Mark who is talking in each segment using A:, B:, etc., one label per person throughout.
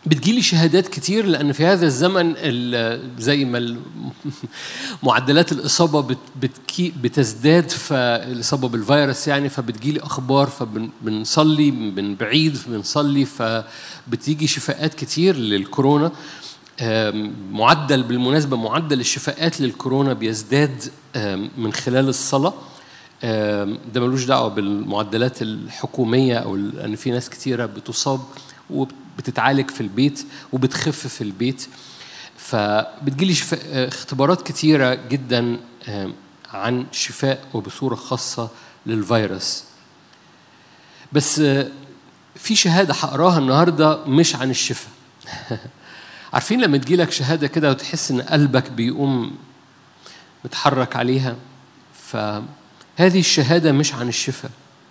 A: بتجيلي شهادات كتير لأن في هذا الزمن ال- زي ما ال- معدلات الإصابة بت- بتكي بتزداد فالإصابة بالفيروس يعني فبتجيلي أخبار فبنصلي من بعيد بنصلي فبتيجي شفاءات كتير للكورونا آم، معدل بالمناسبة معدل الشفاءات للكورونا بيزداد آم، من خلال الصلاة آم، ده ملوش دعوة بالمعدلات الحكومية أو ال- لأن في ناس كتيرة بتصاب وبتتعالج في البيت وبتخف في البيت فبتجيلي شفاء آه، اختبارات كتيرة جدا آم، عن شفاء وبصورة خاصة للفيروس بس آه، في شهادة هقراها النهاردة مش عن الشفاء عارفين لما تجيلك شهادة كده وتحس إن قلبك بيقوم متحرك عليها فهذه الشهادة مش عن الشفاء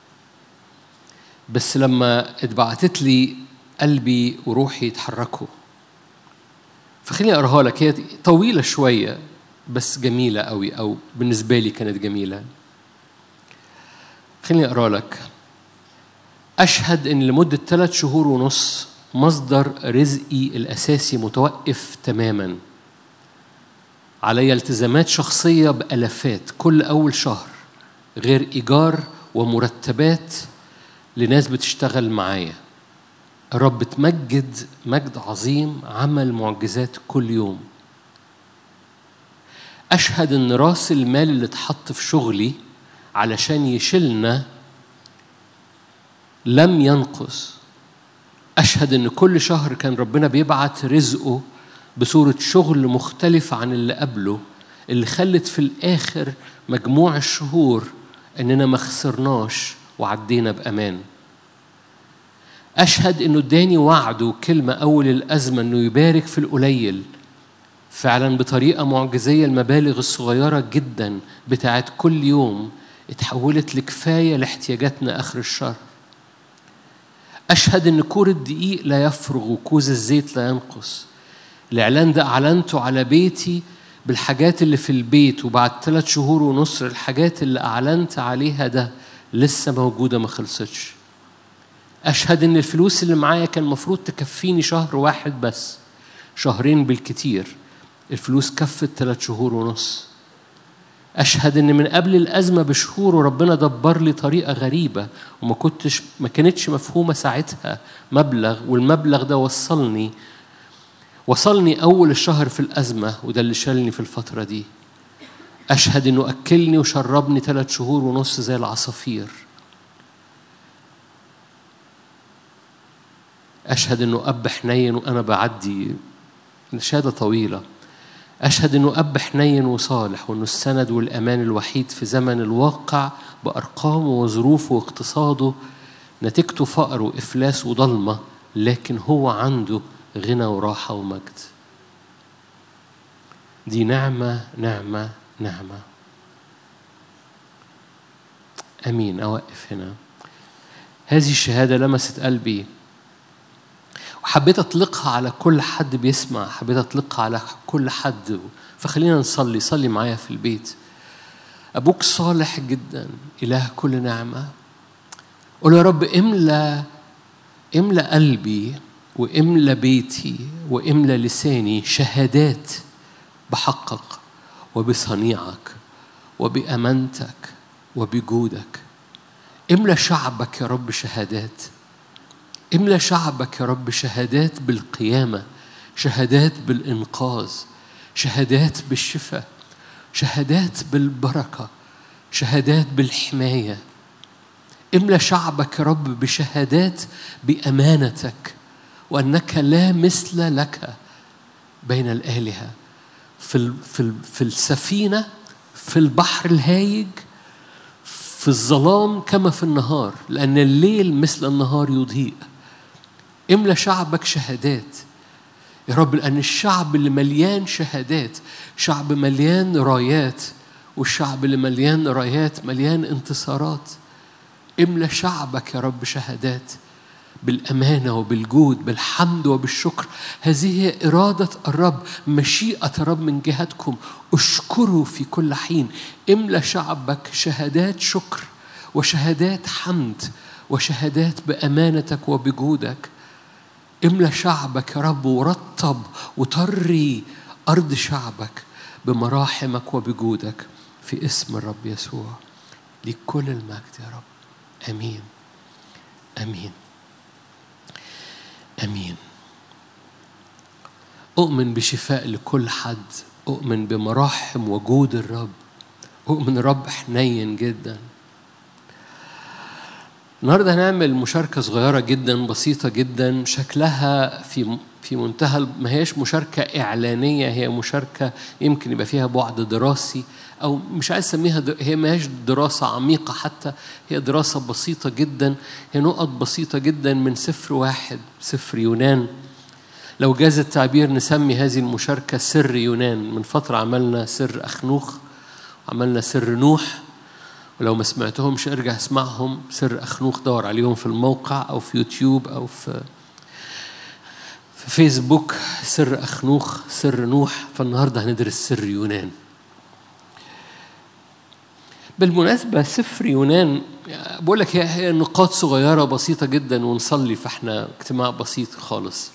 A: بس لما اتبعتت لي قلبي وروحي يتحركوا فخليني اقراها لك هي طويله شويه بس جميله قوي او بالنسبه لي كانت جميله خليني اقرا لك اشهد ان لمده ثلاث شهور ونص مصدر رزقي الاساسي متوقف تماما علي التزامات شخصيه بالافات كل اول شهر غير ايجار ومرتبات لناس بتشتغل معايا الرب تمجد مجد عظيم عمل معجزات كل يوم أشهد إن راس المال اللي اتحط في شغلي علشان يشيلنا لم ينقص أشهد إن كل شهر كان ربنا بيبعت رزقه بصورة شغل مختلف عن اللي قبله اللي خلت في الآخر مجموع الشهور إننا ما خسرناش وعدينا بأمان أشهد إنه اداني وعد وكلمة أول الأزمة إنه يبارك في القليل فعلا بطريقة معجزية المبالغ الصغيرة جدا بتاعت كل يوم اتحولت لكفاية لاحتياجاتنا آخر الشهر أشهد إن كور الدقيق لا يفرغ وكوز الزيت لا ينقص الإعلان ده أعلنته على بيتي بالحاجات اللي في البيت وبعد ثلاث شهور ونص الحاجات اللي أعلنت عليها ده لسه موجودة ما خلصتش أشهد إن الفلوس اللي معايا كان المفروض تكفيني شهر واحد بس شهرين بالكتير الفلوس كفت ثلاث شهور ونص أشهد إن من قبل الأزمة بشهور وربنا دبر لي طريقة غريبة وما كنتش ما كانتش مفهومة ساعتها مبلغ والمبلغ ده وصلني وصلني أول الشهر في الأزمة وده اللي شالني في الفترة دي أشهد إنه أكلني وشربني ثلاث شهور ونص زي العصافير أشهد إنه أب حنين وأنا بعدي شهادة طويلة أشهد إنه أب حنين وصالح وإنه السند والأمان الوحيد في زمن الواقع بأرقامه وظروفه واقتصاده نتيجته فقر وإفلاس وضلمة لكن هو عنده غنى وراحة ومجد دي نعمة نعمة نعمة أمين أوقف هنا هذه الشهادة لمست قلبي وحبيت أطلقها على كل حد بيسمع حبيت أطلقها على كل حد فخلينا نصلي صلي معايا في البيت أبوك صالح جدا إله كل نعمة قول يا رب املى املى قلبي واملى بيتي واملى لساني شهادات بحقك وبصنيعك وبأمانتك وبجودك املى شعبك يا رب شهادات املى شعبك يا رب شهادات بالقيامة شهادات بالإنقاذ شهادات بالشفاء شهادات بالبركة شهادات بالحماية املى شعبك يا رب بشهادات بأمانتك وأنك لا مثل لك بين الآلهة في ال- في ال- في السفينة في البحر الهايج في الظلام كما في النهار لأن الليل مثل النهار يضيء املى شعبك شهادات يا رب لأن الشعب اللي مليان شهادات شعب مليان رايات والشعب اللي مليان رايات مليان انتصارات املى شعبك يا رب شهادات بالأمانة وبالجود بالحمد وبالشكر هذه هي إرادة الرب مشيئة الرب من جهتكم اشكروا في كل حين املى شعبك شهادات شكر وشهادات حمد وشهادات بأمانتك وبجودك املى شعبك يا رب ورطب وطري أرض شعبك بمراحمك وبجودك في اسم الرب يسوع لكل المجد يا رب امين امين امين اؤمن بشفاء لكل حد اؤمن بمراحم وجود الرب اؤمن الرب حنين جدا النهارده هنعمل مشاركه صغيره جدا بسيطه جدا شكلها في في منتهى ما هيش مشاركه اعلانيه هي مشاركه يمكن يبقى فيها بعد دراسي او مش عايز اسميها هي ما هيش دراسه عميقه حتى هي دراسه بسيطه جدا هي نقط بسيطه جدا من سفر واحد سفر يونان لو جاز التعبير نسمي هذه المشاركه سر يونان من فتره عملنا سر اخنوخ عملنا سر نوح ولو ما سمعتهمش ارجع اسمعهم سر اخنوخ دور عليهم في الموقع او في يوتيوب او في في فيسبوك سر اخنوخ سر نوح فالنهارده هندرس سر يونان بالمناسبة سفر يونان بقول لك هي هي نقاط صغيرة بسيطة جدا ونصلي فاحنا اجتماع بسيط خالص.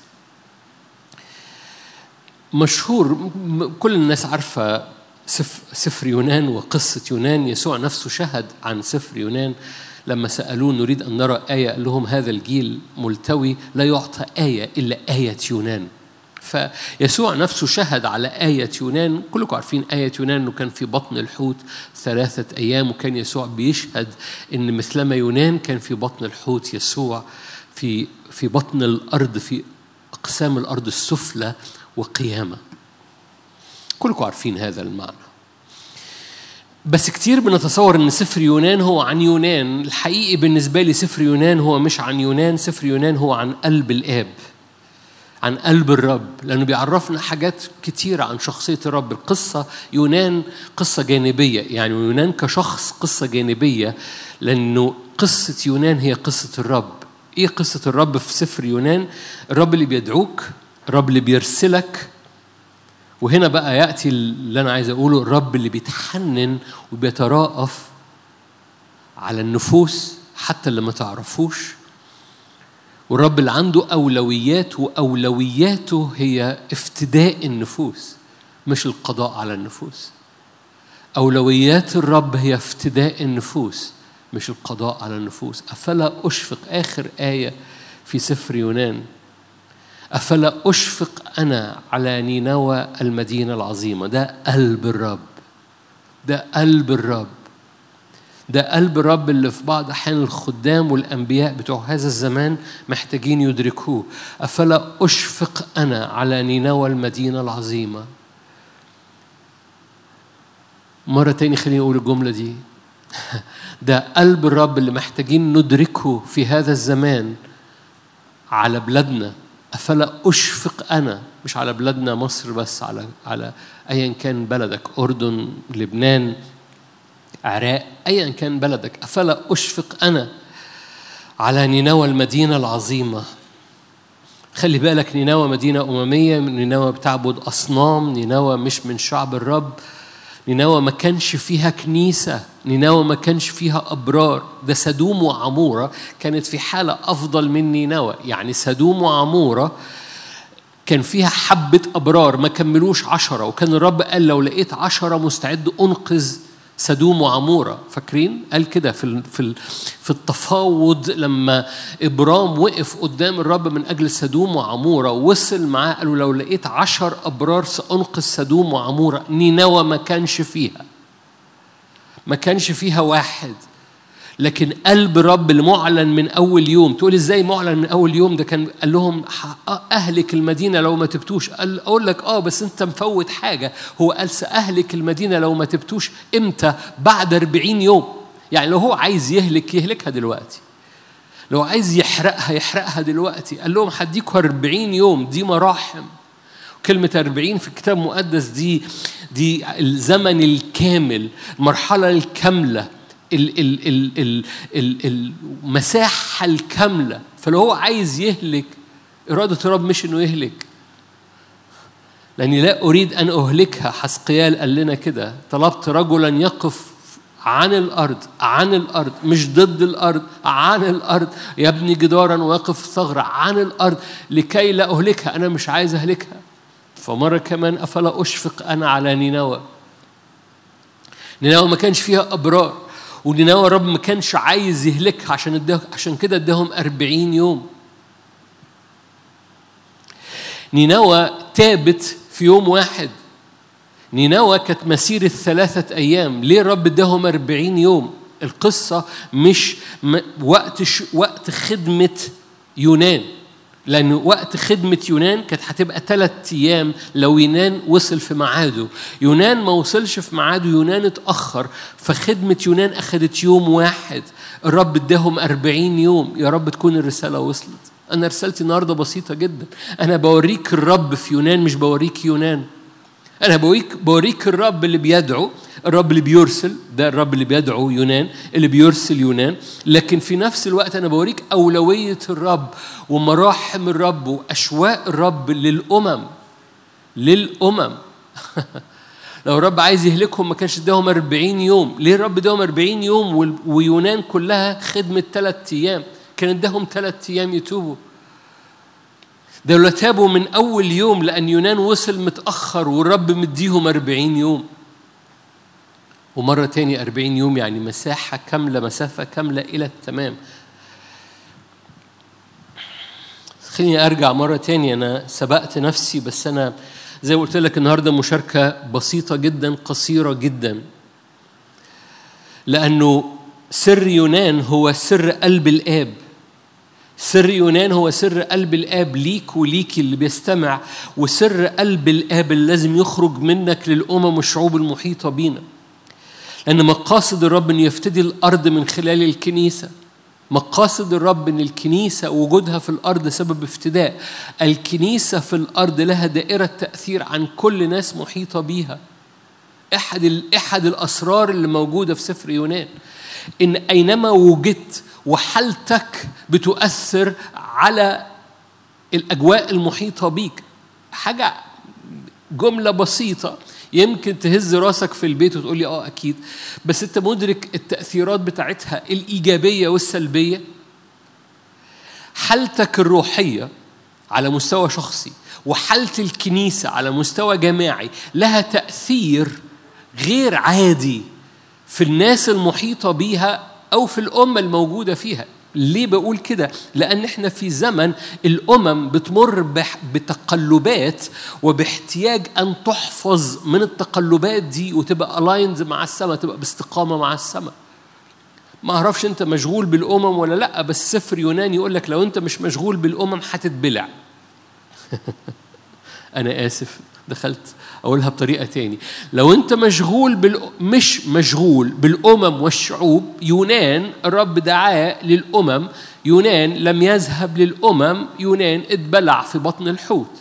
A: مشهور كل الناس عارفة سفر يونان وقصة يونان يسوع نفسه شهد عن سفر يونان لما سألوه نريد أن نرى آية قال لهم هذا الجيل ملتوي لا يعطى آية إلا آية يونان فيسوع نفسه شهد على آية يونان كلكم عارفين آية يونان أنه كان في بطن الحوت ثلاثة أيام وكان يسوع بيشهد أن مثلما يونان كان في بطن الحوت يسوع في في بطن الأرض في أقسام الأرض السفلى وقيامة كلكم عارفين هذا المعنى بس كتير بنتصور ان سفر يونان هو عن يونان الحقيقي بالنسبة لي سفر يونان هو مش عن يونان سفر يونان هو عن قلب الآب عن قلب الرب لأنه بيعرفنا حاجات كتيرة عن شخصية الرب القصة يونان قصة جانبية يعني يونان كشخص قصة جانبية لأنه قصة يونان هي قصة الرب إيه قصة الرب في سفر يونان الرب اللي بيدعوك الرب اللي بيرسلك وهنا بقى يأتي اللي أنا عايز أقوله الرب اللي بيتحنن وبيتراءف على النفوس حتى اللي ما تعرفوش والرب اللي عنده أولويات وأولوياته هي افتداء النفوس مش القضاء على النفوس أولويات الرب هي افتداء النفوس مش القضاء على النفوس أفلا أشفق آخر آية في سفر يونان أفلا أشفق أنا على نينوى المدينة العظيمة ده قلب الرب ده قلب الرب ده قلب الرب اللي في بعض أحيان الخدام والأنبياء بتوع هذا الزمان محتاجين يدركوه أفلا أشفق أنا على نينوى المدينة العظيمة مرة تاني خليني أقول الجملة دي ده قلب الرب اللي محتاجين ندركه في هذا الزمان على بلادنا أفلا أشفق أنا مش على بلادنا مصر بس على على أيا كان بلدك أردن لبنان عراق أيا كان بلدك أفلا أشفق أنا على نينوى المدينة العظيمة خلي بالك نينوى مدينة أممية نينوى بتعبد أصنام نينوى مش من شعب الرب نينوى ما كانش فيها كنيسة نينوى ما كانش فيها أبرار ده سدوم وعمورة كانت في حالة أفضل من نينوى يعني سدوم وعمورة كان فيها حبة أبرار ما كملوش عشرة وكان الرب قال لو لقيت عشرة مستعد أنقذ سدوم وعمورة فاكرين قال كده في في في التفاوض لما إبرام وقف قدام الرب من أجل سدوم وعمورة وصل معاه قالوا لو لقيت عشر أبرار سأنقذ سدوم وعمورة نينوى ما كانش فيها ما كانش فيها واحد لكن قلب الرب المعلن من اول يوم تقول ازاي معلن من اول يوم ده كان قال لهم اهلك المدينه لو ما تبتوش قال اقول لك اه بس انت مفوت حاجه هو قال ساهلك المدينه لو ما تبتوش امتى بعد 40 يوم يعني لو هو عايز يهلك يهلكها دلوقتي لو عايز يحرقها يحرقها دلوقتي قال لهم هديكوا 40 يوم دي مراحم كلمة 40 في الكتاب المقدس دي دي الزمن الكامل المرحلة الكاملة المساحة الكاملة فلو هو عايز يهلك إرادة الرب مش إنه يهلك لأني لا أريد أن أهلكها حسقيال قال لنا كده طلبت رجلا يقف عن الأرض عن الأرض مش ضد الأرض عن الأرض يبني جدارا واقف ثغرة عن الأرض لكي لا أهلكها أنا مش عايز أهلكها فمرة كمان أفلا أشفق أنا على نينوى نينوى ما كانش فيها أبرار ونينوى رب ما كانش عايز يهلكها عشان اداه عشان كده اداهم أربعين يوم نينوى تابت في يوم واحد نينوى كانت مسيرة ثلاثة أيام ليه الرب اداهم أربعين يوم القصة مش وقت ش... وقت خدمة يونان لأن وقت خدمة يونان كانت هتبقى ثلاث أيام لو يونان وصل في ميعاده يونان ما وصلش في ميعاده يونان اتأخر فخدمة يونان أخذت يوم واحد الرب اداهم أربعين يوم يا رب تكون الرسالة وصلت أنا رسالتي النهاردة بسيطة جدا أنا بوريك الرب في يونان مش بوريك يونان أنا بوريك بوريك الرب اللي بيدعو الرب اللي بيرسل ده الرب اللي بيدعو يونان اللي بيرسل يونان لكن في نفس الوقت أنا بوريك أولوية الرب ومراحم الرب وأشواق الرب للأمم للأمم لو الرب عايز يهلكهم ما كانش اداهم 40 يوم ليه الرب اداهم 40 يوم ويونان كلها خدمة ثلاث أيام كان اداهم ثلاث أيام يتوبوا دول تابوا من أول يوم لأن يونان وصل متأخر والرب مديهم أربعين يوم ومرة تاني أربعين يوم يعني مساحة كاملة مسافة كاملة إلى التمام خليني أرجع مرة تاني أنا سبقت نفسي بس أنا زي ما قلت لك النهاردة مشاركة بسيطة جدا قصيرة جدا لأنه سر يونان هو سر قلب الآب سر يونان هو سر قلب الآب ليك وليكي اللي بيستمع وسر قلب الآب اللي لازم يخرج منك للأمم والشعوب المحيطة بينا لأن مقاصد الرب أن يفتدي الأرض من خلال الكنيسة مقاصد الرب أن الكنيسة وجودها في الأرض سبب افتداء الكنيسة في الأرض لها دائرة تأثير عن كل ناس محيطة بيها أحد أحد الأسرار اللي موجودة في سفر يونان إن أينما وجدت وحالتك بتؤثر على الأجواء المحيطة بيك حاجة جملة بسيطة يمكن تهز راسك في البيت وتقول لي اه اكيد بس انت مدرك التاثيرات بتاعتها الايجابيه والسلبيه حالتك الروحيه على مستوى شخصي وحاله الكنيسه على مستوى جماعي لها تاثير غير عادي في الناس المحيطه بيها او في الامه الموجوده فيها ليه بقول كده؟ لأن احنا في زمن الأمم بتمر بتقلبات وباحتياج أن تحفظ من التقلبات دي وتبقى ألاينز مع السماء تبقى باستقامة مع السماء. ما أعرفش أنت مشغول بالأمم ولا لأ بس سفر يوناني يقول لك لو أنت مش مشغول بالأمم هتتبلع. أنا آسف دخلت أقولها بطريقة تاني لو أنت مشغول بال... مش مشغول بالأمم والشعوب يونان الرب دعاه للأمم يونان لم يذهب للأمم يونان اتبلع في بطن الحوت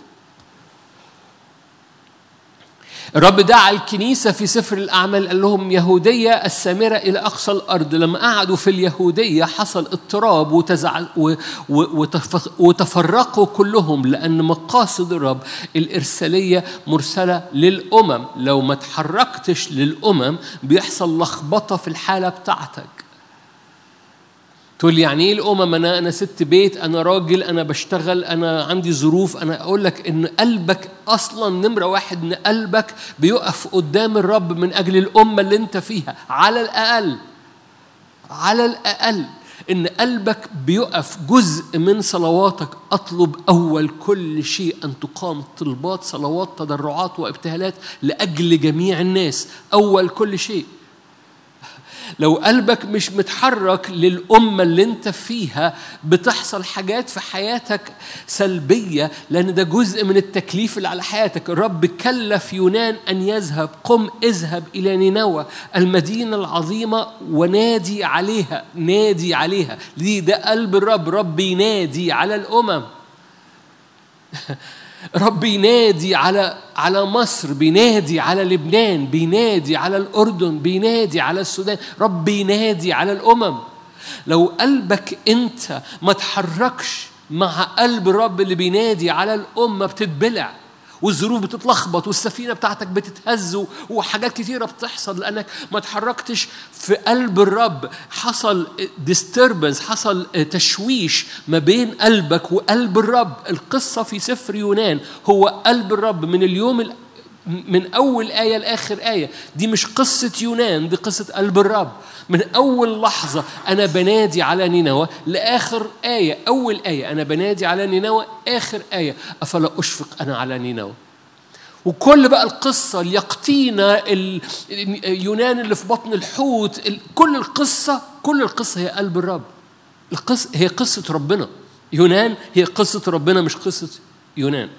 A: الرب دعا الكنيسة في سفر الأعمال قال لهم يهودية السامرة إلى أقصى الأرض لما قعدوا في اليهودية حصل اضطراب وتزع... و... و... وتف... وتفرقوا كلهم لأن مقاصد الرب الإرسالية مرسلة للأمم لو ما تحركتش للأمم بيحصل لخبطة في الحالة بتاعتك تقول لي يعني ايه الامم انا انا ست بيت انا راجل انا بشتغل انا عندي ظروف انا اقول لك ان قلبك اصلا نمره واحد ان قلبك بيقف قدام الرب من اجل الامه اللي انت فيها على الاقل على الاقل ان قلبك بيقف جزء من صلواتك اطلب اول كل شيء ان تقام طلبات صلوات تضرعات وابتهالات لاجل جميع الناس اول كل شيء لو قلبك مش متحرك للأمة اللي أنت فيها بتحصل حاجات في حياتك سلبية لأن ده جزء من التكليف اللي على حياتك الرب كلف يونان أن يذهب قم اذهب إلى نينوى المدينة العظيمة ونادي عليها نادي عليها دي ده قلب الرب رب ينادي على الأمم رب ينادي على على مصر بينادي على لبنان بينادي على الأردن بينادي على السودان رب ينادي على الأمم لو قلبك أنت ما تحركش مع قلب الرب اللي بينادي على الأمة بتتبلع والظروف بتتلخبط والسفينه بتاعتك بتتهز وحاجات كتيره بتحصل لانك ما اتحركتش في قلب الرب حصل ديستربنس حصل تشويش ما بين قلبك وقلب الرب القصه في سفر يونان هو قلب الرب من اليوم من أول آية لآخر آية دي مش قصة يونان دي قصة قلب الرب من أول لحظة أنا بنادي على نينوى لآخر آية أول آية أنا بنادي على نينوى آخر آية أفلا أشفق أنا على نينوى وكل بقى القصة اليقطينة اليونان اللي في بطن الحوت كل القصة كل القصة هي قلب الرب القصة هي قصة ربنا يونان هي قصة ربنا مش قصة يونان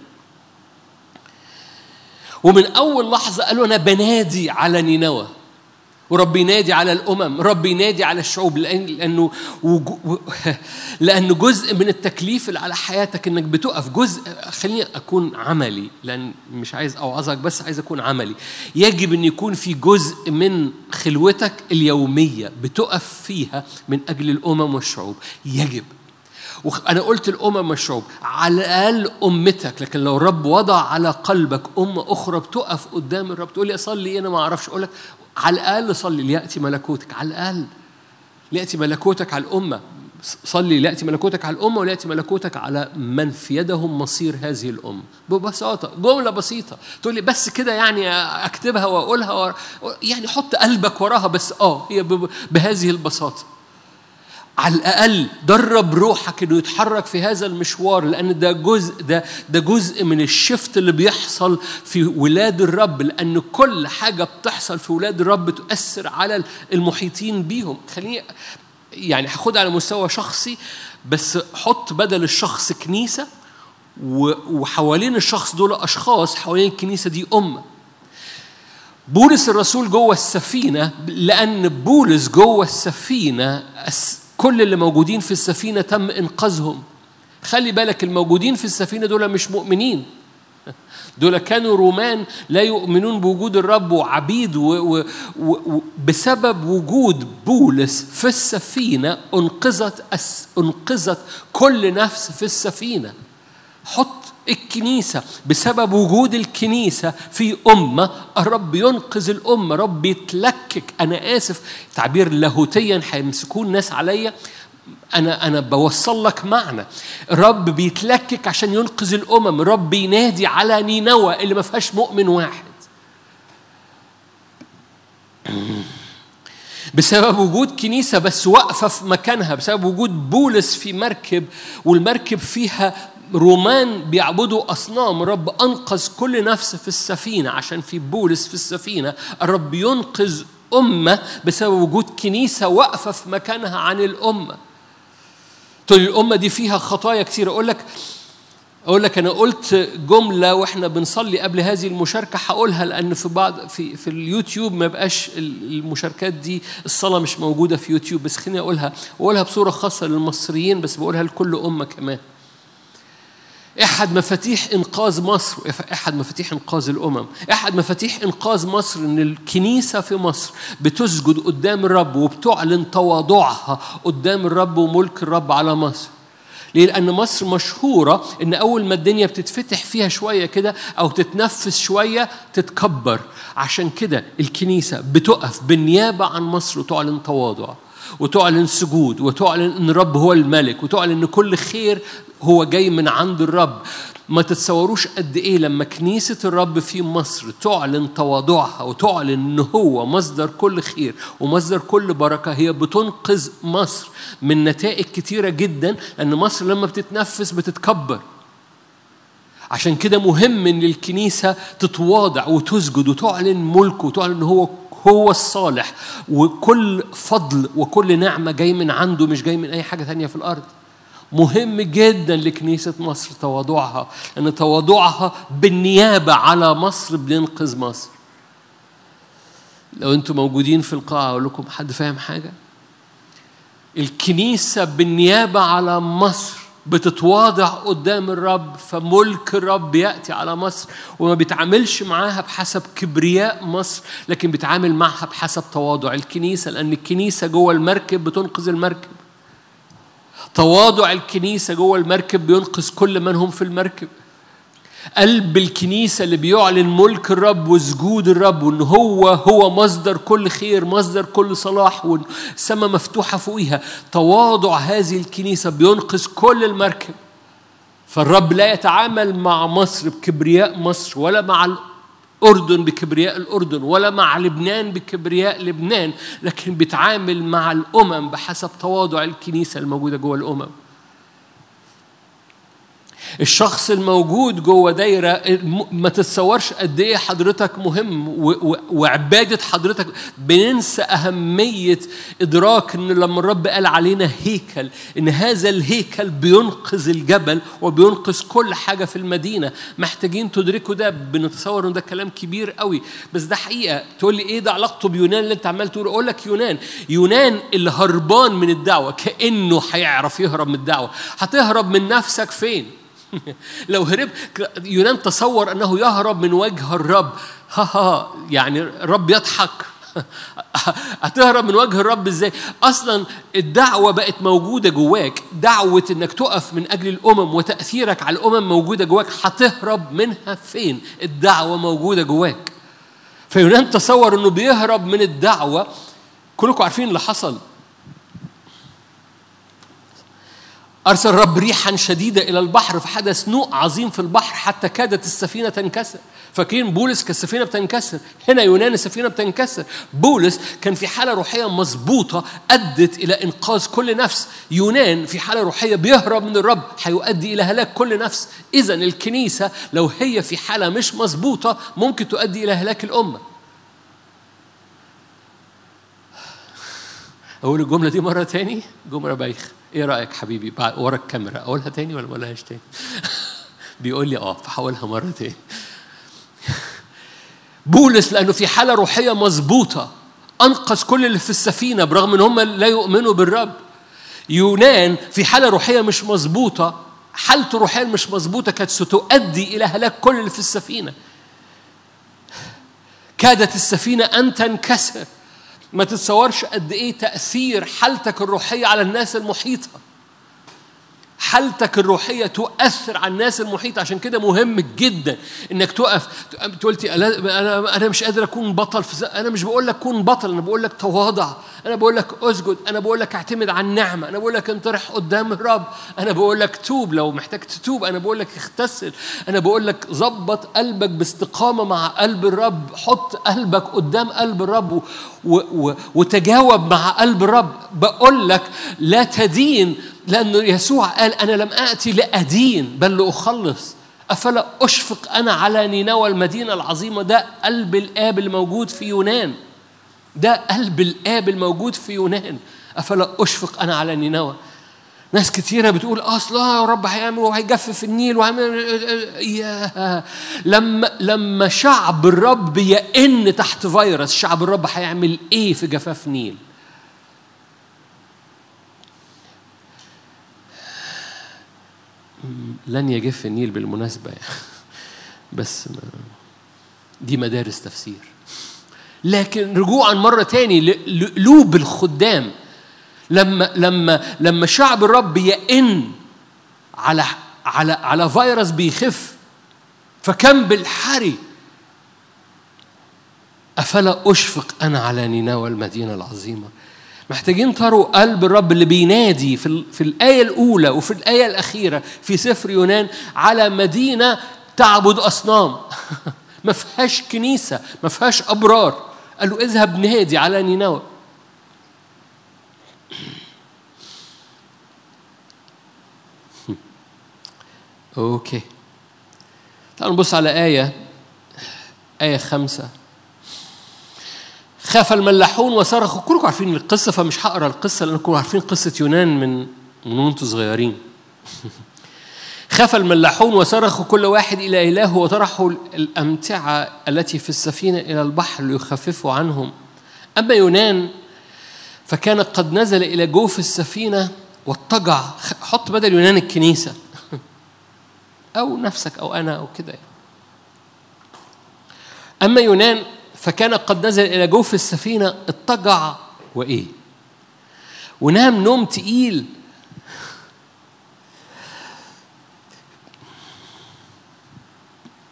A: ومن أول لحظة قالوا أنا بنادي على نينوى ورب ينادي على الامم رب ينادي على الشعوب لان لانه لانه جزء من التكليف اللي على حياتك انك بتقف جزء خليني اكون عملي لان مش عايز اوعظك بس عايز اكون عملي يجب ان يكون في جزء من خلوتك اليوميه بتقف فيها من اجل الامم والشعوب يجب وأنا قلت الأمم والشعوب على الأقل أمتك لكن لو الرب وضع على قلبك أمة أخرى بتقف قدام الرب تقول لي أصلي أنا ما أعرفش أقول لك على الأقل صلي ليأتي ملكوتك على الأقل ليأتي ملكوتك على الأمة صلي ليأتي ملكوتك على الأمة وليأتي ملكوتك على من في يدهم مصير هذه الأمة ببساطة جملة بسيطة تقول لي بس كده يعني أكتبها وأقولها و... يعني حط قلبك وراها بس آه هي بهذه البساطة على الأقل درب روحك إنه يتحرك في هذا المشوار لأن ده جزء ده ده جزء من الشفت اللي بيحصل في ولاد الرب لأن كل حاجة بتحصل في ولاد الرب تؤثر على المحيطين بيهم خليني يعني هاخدها على مستوى شخصي بس حط بدل الشخص كنيسة وحوالين الشخص دول أشخاص حوالين الكنيسة دي أمة بولس الرسول جوه السفينة لأن بولس جوه السفينة كل اللي موجودين في السفينة تم إنقاذهم خلي بالك الموجودين في السفينة دول مش مؤمنين دول كانوا رومان لا يؤمنون بوجود الرب وعبيد وبسبب وجود بولس في السفينة أنقذت أنقذت كل نفس في السفينة حط الكنيسة بسبب وجود الكنيسة في أمة الرب ينقذ الأمة رب يتلكك أنا آسف تعبير لاهوتيا هيمسكون ناس عليا أنا أنا بوصل لك معنى الرب بيتلكك عشان ينقذ الأمم الرب ينادي على نينوى اللي ما فيهاش مؤمن واحد بسبب وجود كنيسة بس واقفة في مكانها بسبب وجود بولس في مركب والمركب فيها رومان بيعبدوا أصنام الرب أنقذ كل نفس في السفينة عشان في بولس في السفينة الرب ينقذ أمة بسبب وجود كنيسة واقفة في مكانها عن الأمة تقول الأمة دي فيها خطايا كتير أقول لك أقول لك أنا قلت جملة وإحنا بنصلي قبل هذه المشاركة هقولها لأن في بعض في في اليوتيوب ما بقاش المشاركات دي الصلاة مش موجودة في يوتيوب بس خليني أقولها أقولها بصورة خاصة للمصريين بس بقولها لكل أمة كمان احد مفاتيح انقاذ مصر احد مفاتيح انقاذ الامم احد مفاتيح انقاذ مصر ان الكنيسه في مصر بتسجد قدام الرب وبتعلن تواضعها قدام الرب وملك الرب على مصر ليه؟ لأن مصر مشهورة إن أول ما الدنيا بتتفتح فيها شوية كده أو تتنفس شوية تتكبر عشان كده الكنيسة بتقف بالنيابة عن مصر وتعلن تواضع وتعلن سجود وتعلن ان الرب هو الملك وتعلن ان كل خير هو جاي من عند الرب ما تتصوروش قد ايه لما كنيسه الرب في مصر تعلن تواضعها وتعلن ان هو مصدر كل خير ومصدر كل بركه هي بتنقذ مصر من نتائج كتيره جدا لان مصر لما بتتنفس بتتكبر عشان كده مهم ان الكنيسه تتواضع وتسجد وتعلن ملكه وتعلن ان هو هو الصالح وكل فضل وكل نعمة جاي من عنده مش جاي من أي حاجة تانية في الأرض مهم جدا لكنيسة مصر تواضعها أن تواضعها بالنيابة على مصر بننقذ مصر لو أنتم موجودين في القاعة أقول لكم حد فاهم حاجة الكنيسة بالنيابة على مصر بتتواضع قدام الرب فملك الرب ياتي على مصر وما بيتعاملش معاها بحسب كبرياء مصر لكن بيتعامل معها بحسب تواضع الكنيسه لان الكنيسه جوه المركب بتنقذ المركب تواضع الكنيسه جوه المركب بينقذ كل من هم في المركب قلب الكنيسة اللي بيعلن ملك الرب وسجود الرب وإن هو هو مصدر كل خير مصدر كل صلاح والسماء مفتوحة فوقيها تواضع هذه الكنيسة بينقذ كل المركب فالرب لا يتعامل مع مصر بكبرياء مصر ولا مع الأردن بكبرياء الأردن ولا مع لبنان بكبرياء لبنان لكن بيتعامل مع الأمم بحسب تواضع الكنيسة الموجودة جوه الأمم الشخص الموجود جوه دايرة ما تتصورش قد إيه حضرتك مهم وعبادة حضرتك بننسى أهمية إدراك إن لما الرب قال علينا هيكل إن هذا الهيكل بينقذ الجبل وبينقذ كل حاجة في المدينة محتاجين تدركوا ده بنتصور إن ده كلام كبير قوي بس ده حقيقة تقول لي إيه ده علاقته بيونان اللي أنت عمال تقول أقول لك يونان يونان اللي هربان من الدعوة كأنه هيعرف يهرب من الدعوة هتهرب من نفسك فين؟ لو هرب يونان تصور انه يهرب من وجه الرب ها ها يعني الرب يضحك هتهرب من وجه الرب ازاي اصلا الدعوه بقت موجوده جواك دعوه انك تقف من اجل الامم وتاثيرك على الامم موجوده جواك هتهرب منها فين الدعوه موجوده جواك فيونان تصور انه بيهرب من الدعوه كلكم عارفين اللي حصل أرسل الرب ريحا شديدة إلى البحر فحدث نوء عظيم في البحر حتى كادت السفينة تنكسر فاكرين بولس كالسفينة بتنكسر هنا يونان السفينة بتنكسر بولس كان في حالة روحية مظبوطة أدت إلى إنقاذ كل نفس يونان في حالة روحية بيهرب من الرب هيؤدي إلى هلاك كل نفس إذا الكنيسة لو هي في حالة مش مظبوطة ممكن تؤدي إلى هلاك الأمة أقول الجملة دي مرة تاني جملة بايخة ايه رايك حبيبي ورا الكاميرا اقولها تاني ولا ما اقولهاش تاني بيقول لي اه فحاولها مره تاني بولس لانه في حاله روحيه مظبوطه انقذ كل اللي في السفينه برغم ان هم لا يؤمنوا بالرب يونان في حاله روحيه مش مظبوطه حالته الروحيه مش مظبوطه كانت ستؤدي الى هلاك كل اللي في السفينه كادت السفينه ان تنكسر ما تتصورش قد ايه تاثير حالتك الروحيه على الناس المحيطه حالتك الروحيه تؤثر على الناس المحيطه عشان كده مهم جدا انك تقف قلتي انا انا مش قادر اكون بطل في انا مش بقول لك كون بطل انا بقول لك تواضع انا بقول لك اسجد انا بقول لك اعتمد على النعمه انا بقول لك انطرح قدام الرب انا بقول لك توب لو محتاج تتوب انا بقول لك اغتسل انا بقول لك ظبط قلبك باستقامه مع قلب الرب حط قلبك قدام قلب الرب و... و... وتجاوب مع قلب الرب بقول لك لا تدين لأن يسوع قال أنا لم آتي لأدين بل لأخلص أفلا أشفق أنا على نينوى المدينة العظيمة ده قلب الآب الموجود في يونان ده قلب الآب الموجود في يونان أفلا أشفق أنا على نينوى ناس كتيرة بتقول أصل يا رب هيعمل وهيجفف النيل وهيعمل يا لما لما شعب الرب يئن تحت فيروس شعب الرب هيعمل إيه في جفاف نيل؟ لن يجف النيل بالمناسبة يعني. بس ما دي مدارس تفسير لكن رجوعا مرة تاني لقلوب الخدام لما لما لما شعب الرب يئن على على على فيروس بيخف فكم بالحري أفلا أشفق أنا على نينوى المدينة العظيمة محتاجين تروا قلب الرب اللي بينادي في, في الآية الأولى وفي الآية الأخيرة في سفر يونان على مدينة تعبد أصنام ما فيهاش كنيسة ما فيهاش أبرار قال له اذهب نادي على نينوى اوكي تعالوا نبص على آية آية خمسة خاف الملاحون وصرخوا كلكم عارفين القصة فمش هقرا القصة لأنكم عارفين قصة يونان من من وانتم صغيرين خاف الملاحون وصرخوا كل واحد إلى إلهه وطرحوا الأمتعة التي في السفينة إلى البحر ليخففوا عنهم أما يونان فكان قد نزل إلى جوف السفينة واضطجع حط بدل يونان الكنيسة أو نفسك أو أنا أو كده أما يونان فكان قد نزل إلى جوف السفينة اضطجع وإيه؟ ونام نوم تقيل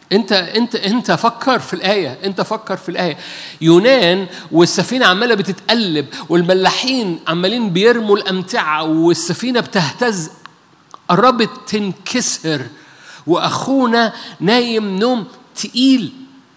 A: انت انت انت فكر في الايه انت فكر في الايه يونان والسفينه عماله بتتقلب والملاحين عمالين بيرموا الامتعه والسفينه بتهتز قربت تنكسر واخونا نايم نوم تقيل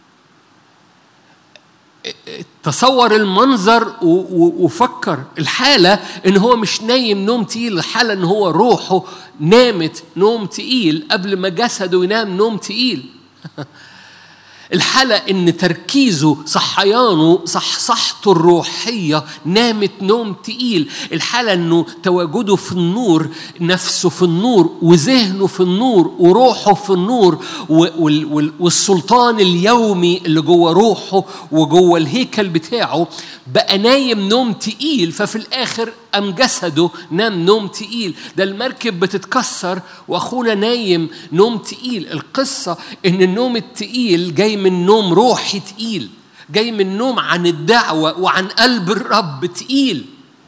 A: تصور المنظر وفكر الحالة إن هو مش نايم نوم تقيل الحالة إن هو روحه نامت نوم تقيل قبل ما جسده ينام نوم تقيل الحالة إن تركيزه صحيانه صح صحته الروحية نامت نوم تقيل الحالة إنه تواجده في النور نفسه في النور وذهنه في النور وروحه في النور والسلطان اليومي اللي جوه روحه وجوه الهيكل بتاعه بقى نايم نوم تقيل ففي الآخر أم جسده نام نوم تقيل ده المركب بتتكسر وأخونا نايم نوم تقيل القصة إن النوم التقيل جاي من نوم روحي تقيل جاي من نوم عن الدعوة وعن قلب الرب تقيل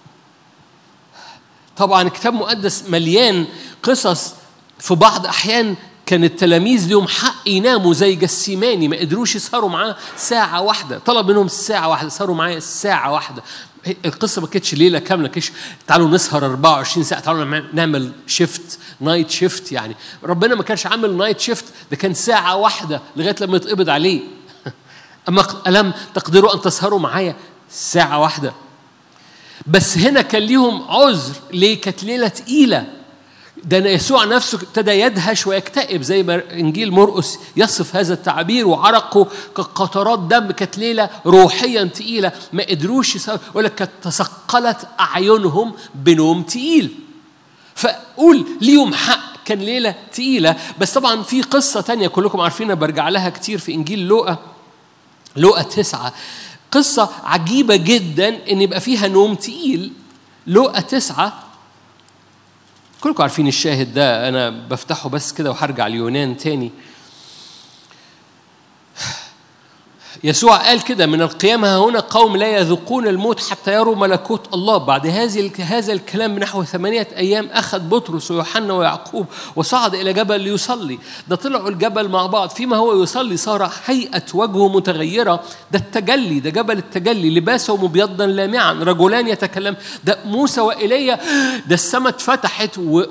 A: طبعا الكتاب المقدس مليان قصص في بعض أحيان كان التلاميذ لهم حق يناموا زي جسيماني ما قدروش يسهروا معاه ساعة واحدة طلب منهم ساعة واحدة سهروا معايا ساعة واحدة القصة ما كانتش ليلة كاملة كش تعالوا نسهر 24 ساعة تعالوا نعمل شيفت نايت شيفت يعني ربنا ما كانش عامل نايت شيفت ده كان ساعة واحدة لغاية لما يتقبض عليه أما ألم تقدروا أن تسهروا معايا ساعة واحدة بس هنا كان ليهم عذر ليه كانت ليلة تقيلة ده يسوع نفسه ابتدى يدهش ويكتئب زي ما انجيل مرقس يصف هذا التعبير وعرقه كقطرات دم كانت ليله روحيا تقيله ما قدروش يسوي يقول لك كانت تثقلت اعينهم بنوم تقيل فقول ليهم حق كان ليله تقيله بس طبعا في قصه تانية كلكم عارفينها برجع لها كتير في انجيل لوقا لوقا تسعه قصه عجيبه جدا ان يبقى فيها نوم تقيل لوقا تسعه كلكم عارفين الشاهد ده أنا بفتحه بس كده وهرجع اليونان تاني يسوع قال كده من القيامة هنا قوم لا يذوقون الموت حتى يروا ملكوت الله بعد هذه هذا الكلام بنحو ثمانية أيام أخذ بطرس ويوحنا ويعقوب وصعد إلى جبل ليصلي ده طلعوا الجبل مع بعض فيما هو يصلي صار هيئة وجهه متغيرة ده التجلي ده جبل التجلي لباسه مبيضا لامعا رجلان يتكلم ده موسى وإيليا ده السماء اتفتحت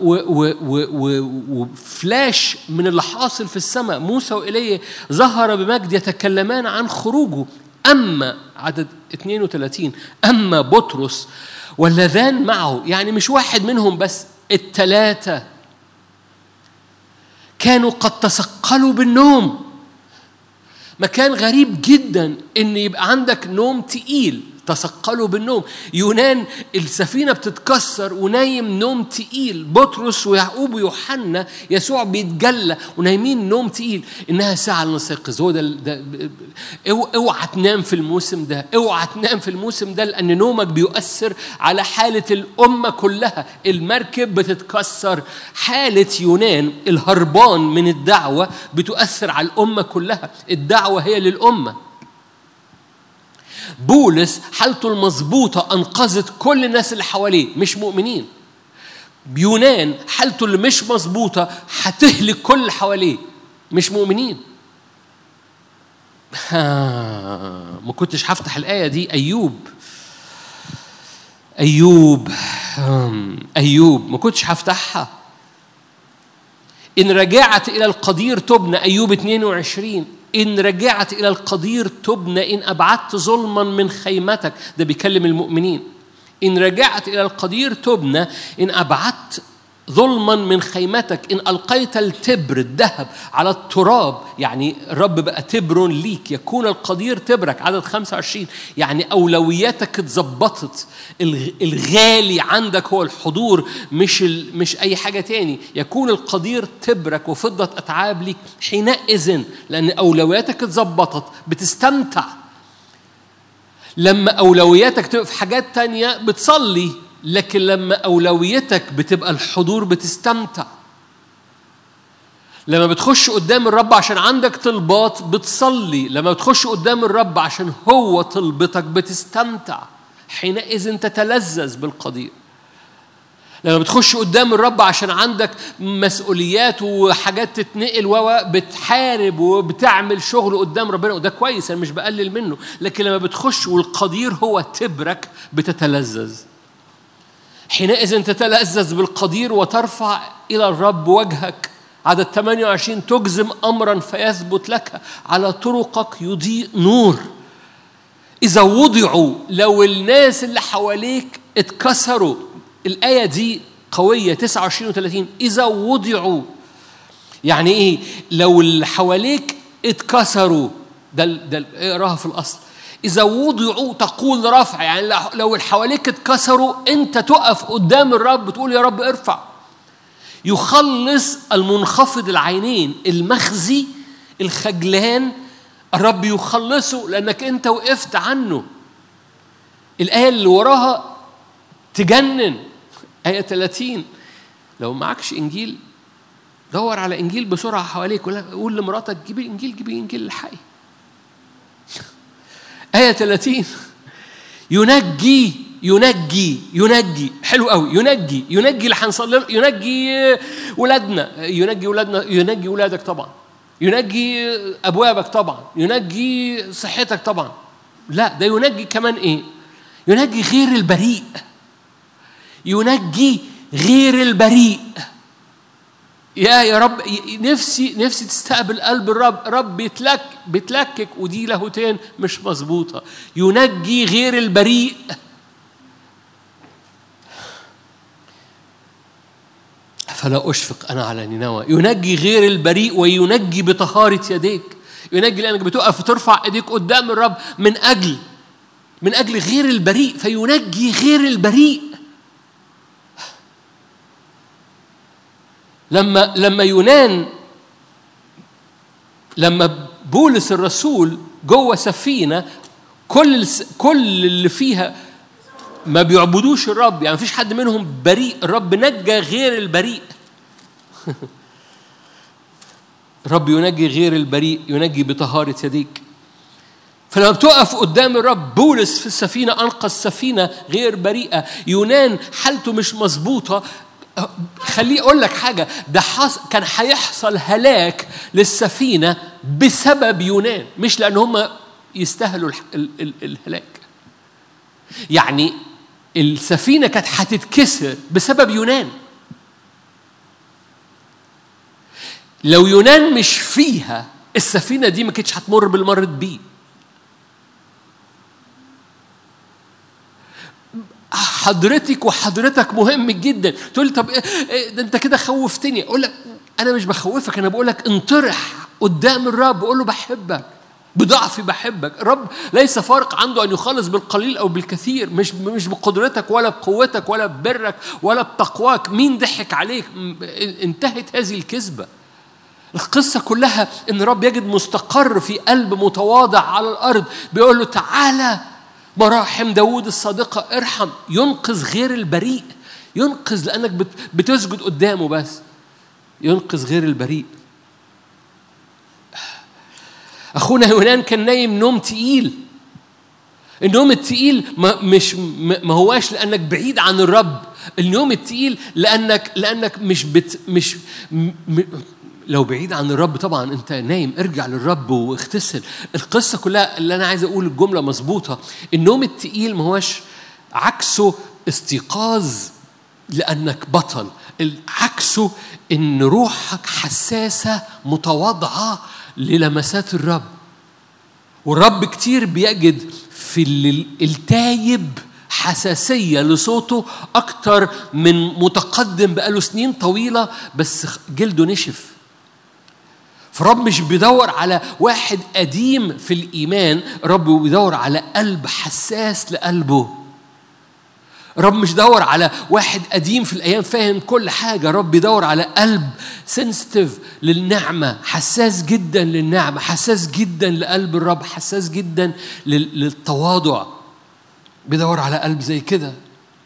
A: وفلاش من اللي حاصل في السماء موسى وإيليا ظهر بمجد يتكلمان عن خروجه أما عدد 32 أما بطرس واللذان معه يعني مش واحد منهم بس التلاتة كانوا قد تثقلوا بالنوم مكان غريب جدا ان يبقى عندك نوم تقيل تثقلوا بالنوم يونان السفينة بتتكسر ونايم نوم تقيل بطرس ويعقوب ويوحنا يسوع بيتجلى ونايمين نوم تقيل إنها ساعة لنستيقظ هو ده, ده اوعى تنام في الموسم ده اوعى تنام في الموسم ده لأن نومك بيؤثر على حالة الأمة كلها المركب بتتكسر حالة يونان الهربان من الدعوة بتؤثر على الأمة كلها الدعوة هي للأمة بولس حالته المظبوطة أنقذت كل الناس اللي حواليه مش مؤمنين يونان حالته اللي مش مظبوطة هتهلك كل اللي حواليه مش مؤمنين ما كنتش هفتح الآية دي أيوب أيوب أيوب ما كنتش هفتحها إن رجعت إلى القدير تبنى أيوب 22 إن رجعت إلى القدير تبنى إن أبعدت ظلما من خيمتك ده بيكلم المؤمنين إن رجعت إلى القدير تبنى إن أبعدت ظلما من خيمتك إن ألقيت التبر الذهب على التراب يعني الرب بقى تبر ليك يكون القدير تبرك عدد 25 يعني أولوياتك اتظبطت الغالي عندك هو الحضور مش مش أي حاجة تاني يكون القدير تبرك وفضة أتعاب ليك حينئذ لأن أولوياتك اتظبطت بتستمتع لما أولوياتك تبقى في حاجات تانية بتصلي لكن لما أولويتك بتبقى الحضور بتستمتع لما بتخش قدام الرب عشان عندك طلبات بتصلي لما بتخش قدام الرب عشان هو طلبتك بتستمتع حينئذ تتلذذ بالقدير لما بتخش قدام الرب عشان عندك مسؤوليات وحاجات تتنقل و بتحارب وبتعمل شغل قدام ربنا وده كويس انا مش بقلل منه لكن لما بتخش والقدير هو تبرك بتتلذذ حينئذ تتلذذ بالقدير وترفع الى الرب وجهك عدد 28 تجزم امرا فيثبت لك على طرقك يضيء نور اذا وضعوا لو الناس اللي حواليك اتكسروا الآية دي قوية 29 و 30 إذا وضعوا يعني إيه؟ لو اللي حواليك اتكسروا ده ده اقراها في الأصل إذا وضعوا تقول رفع يعني لو اللي حواليك اتكسروا أنت تقف قدام الرب تقول يا رب ارفع يخلص المنخفض العينين المخزي الخجلان الرب يخلصه لأنك أنت وقفت عنه الآية اللي وراها تجنن آية 30 لو معكش إنجيل دور على إنجيل بسرعة حواليك قول لمراتك جيبي إنجيل جيبي إنجيل الحي آية 30 ينجي ينجي ينجي حلو قوي ينجي ينجي اللي هنصلي ينجي ولادنا ينجي ولادنا ينجي ولادك طبعا ينجي ابوابك طبعا ينجي صحتك طبعا لا ده ينجي كمان ايه ينجي غير البريء ينجي غير البريء يا يا رب نفسي نفسي تستقبل قلب الرب رب بيتلك بيتلكك ودي لاهوتين مش مظبوطه ينجي غير البريء فلا أشفق أنا على نينوى ينجي غير البريء وينجي بطهارة يديك ينجي لأنك بتقف وترفع إيديك قدام الرب من أجل من أجل غير البريء فينجي غير البريء لما لما يونان لما بولس الرسول جوه سفينه كل كل اللي فيها ما بيعبدوش الرب يعني مفيش حد منهم بريء الرب نجى غير البريء الرب ينجي غير البريء ينجي بطهارة يديك فلما بتقف قدام الرب بولس في السفينة أنقذ سفينة غير بريئة يونان حالته مش مظبوطة خليه اقول لك حاجه ده حص... كان هيحصل هلاك للسفينه بسبب يونان مش لان هم يستاهلوا ال... ال... الهلاك يعني السفينه كانت هتتكسر بسبب يونان لو يونان مش فيها السفينه دي ما كانتش هتمر بالمرض بيه حضرتك وحضرتك مهم جدا تقول لي طب إيه ده انت كده خوفتني اقول لك انا مش بخوفك انا بقول لك انطرح قدام الرب قول له بحبك بضعفي بحبك الرب ليس فارق عنده ان يخلص بالقليل او بالكثير مش مش بقدرتك ولا بقوتك ولا ببرك ولا بتقواك مين ضحك عليك انتهت هذه الكذبه القصة كلها إن الرب يجد مستقر في قلب متواضع على الأرض بيقول له تعالى مراحم داود الصادقة ارحم ينقذ غير البريء ينقذ لأنك بتسجد قدامه بس ينقذ غير البريء أخونا يونان كان نايم نوم تقيل النوم التقيل ما مش ما هواش لأنك بعيد عن الرب النوم التقيل لأنك لأنك مش بت مش م لو بعيد عن الرب طبعا انت نايم ارجع للرب واغتسل القصه كلها اللي انا عايز اقول الجمله مظبوطه النوم التقيل ما هوش عكسه استيقاظ لانك بطل عكسه ان روحك حساسه متواضعه للمسات الرب والرب كتير بيجد في التايب حساسية لصوته أكتر من متقدم بقاله سنين طويلة بس جلده نشف فرب مش بيدور على واحد قديم في الإيمان رب بيدور على قلب حساس لقلبه رب مش دور على واحد قديم في الأيام فاهم كل حاجة رب بيدور على قلب سنسيتيف للنعمة حساس جدا للنعمة حساس جدا لقلب الرب حساس جدا للتواضع بيدور على قلب زي كده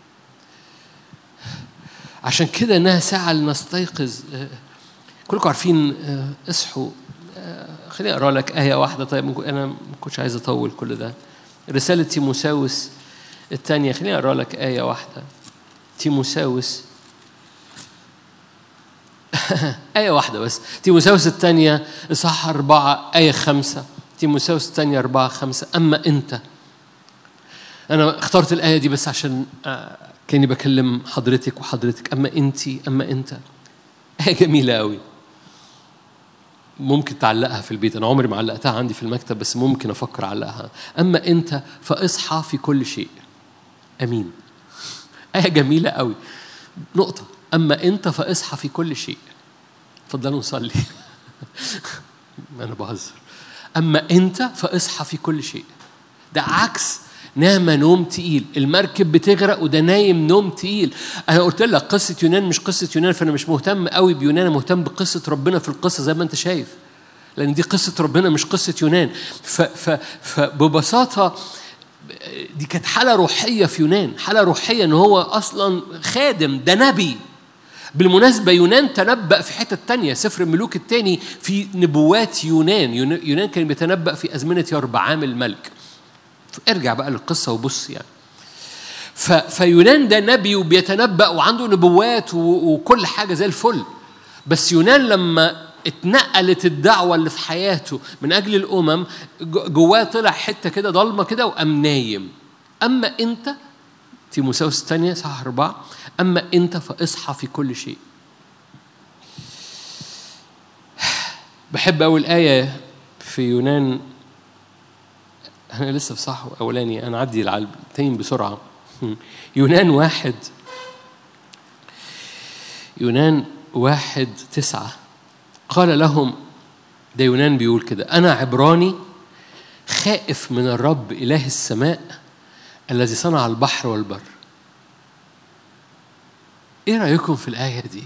A: عشان كده انها ساعة لنستيقظ كلكم عارفين اصحوا خليني اقرا لك ايه واحده طيب انا ما كنتش عايز اطول كل ده رساله تيموساوس الثانيه خليني اقرا لك ايه واحده تيموساوس آية واحدة بس تيموساوس الثانية إصحاح أربعة آية خمسة تيموساوس الثانية أربعة خمسة أما أنت أنا اخترت الآية دي بس عشان آه، كاني بكلم حضرتك وحضرتك أما أنت أما أنت آية جميلة أوي ممكن تعلقها في البيت أنا عمري ما علقتها عندي في المكتب بس ممكن أفكر أعلقها أما أنت فاصحى في كل شيء أمين آية جميلة أوي نقطة أما أنت فاصحى في كل شيء اتفضلوا نصلي أنا بهزر أما أنت فاصحى في كل شيء ده عكس نام نوم تقيل المركب بتغرق وده نايم نوم تقيل انا قلت لك قصه يونان مش قصه يونان فانا مش مهتم قوي بيونان انا مهتم بقصه ربنا في القصه زي ما انت شايف لان دي قصه ربنا مش قصه يونان ف ف فببساطه دي كانت حاله روحيه في يونان حاله روحيه ان هو اصلا خادم ده نبي بالمناسبة يونان تنبأ في حتة تانية سفر الملوك الثاني في نبوات يونان يونان كان بيتنبأ في أزمنة يربعام الملك ارجع بقى للقصة وبص يعني ف... فيونان ده نبي وبيتنبأ وعنده نبوات و... وكل حاجة زي الفل بس يونان لما اتنقلت الدعوة اللي في حياته من أجل الأمم جواه طلع حتة كده ضلمة كده وقام نايم أما أنت تيموساوس الثانية صح أربعة أما أنت فاصحى في كل شيء بحب أول آية في يونان أنا لسه في صح أولاني أنا عدي على التاني بسرعة يونان واحد يونان واحد تسعة قال لهم ده يونان بيقول كده أنا عبراني خائف من الرب إله السماء الذي صنع البحر والبر ايه رايكم في الايه دي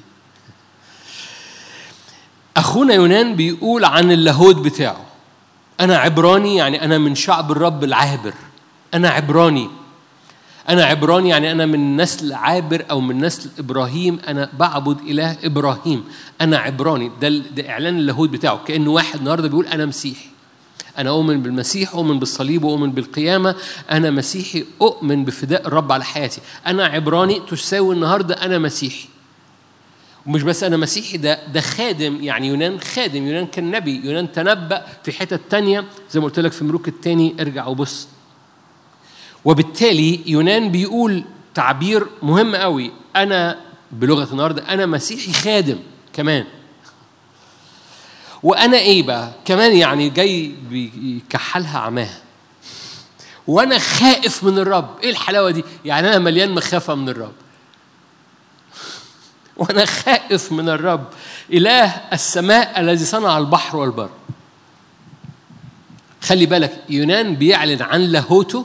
A: اخونا يونان بيقول عن اللاهوت بتاعه انا عبراني يعني انا من شعب الرب العابر انا عبراني انا عبراني يعني انا من نسل عابر او من نسل ابراهيم انا بعبد اله ابراهيم انا عبراني ده, ده اعلان اللاهوت بتاعه كانه واحد النهارده بيقول انا مسيحي أنا أؤمن بالمسيح أؤمن بالصليب وأؤمن بالقيامة أنا مسيحي أؤمن بفداء الرب على حياتي أنا عبراني تساوي النهاردة أنا مسيحي ومش بس أنا مسيحي ده ده خادم يعني يونان خادم يونان كان نبي يونان تنبأ في حتة تانية زي ما قلت لك في ملوك التاني ارجع وبص وبالتالي يونان بيقول تعبير مهم قوي أنا بلغة النهاردة أنا مسيحي خادم كمان وانا ايه بقى كمان يعني جاي بيكحلها عماها وانا خائف من الرب ايه الحلاوه دي يعني انا مليان مخافه من الرب وانا خائف من الرب اله السماء الذي صنع البحر والبر خلي بالك يونان بيعلن عن لاهوته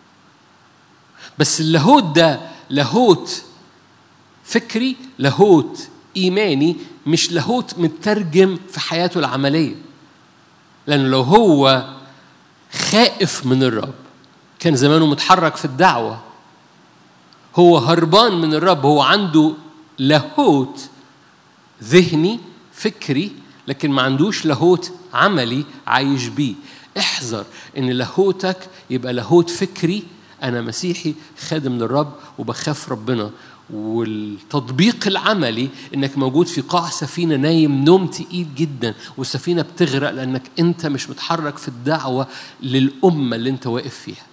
A: بس اللاهوت ده لاهوت فكري لاهوت ايماني مش لاهوت مترجم في حياته العمليه لأن لو هو خائف من الرب كان زمانه متحرك في الدعوة هو هربان من الرب هو عنده لاهوت ذهني فكري لكن ما عندوش لاهوت عملي عايش بيه احذر ان لاهوتك يبقى لاهوت فكري انا مسيحي خادم للرب وبخاف ربنا والتطبيق العملي انك موجود في قاع سفينه نايم نوم تقيل جدا والسفينه بتغرق لانك انت مش متحرك في الدعوه للامه اللي انت واقف فيها.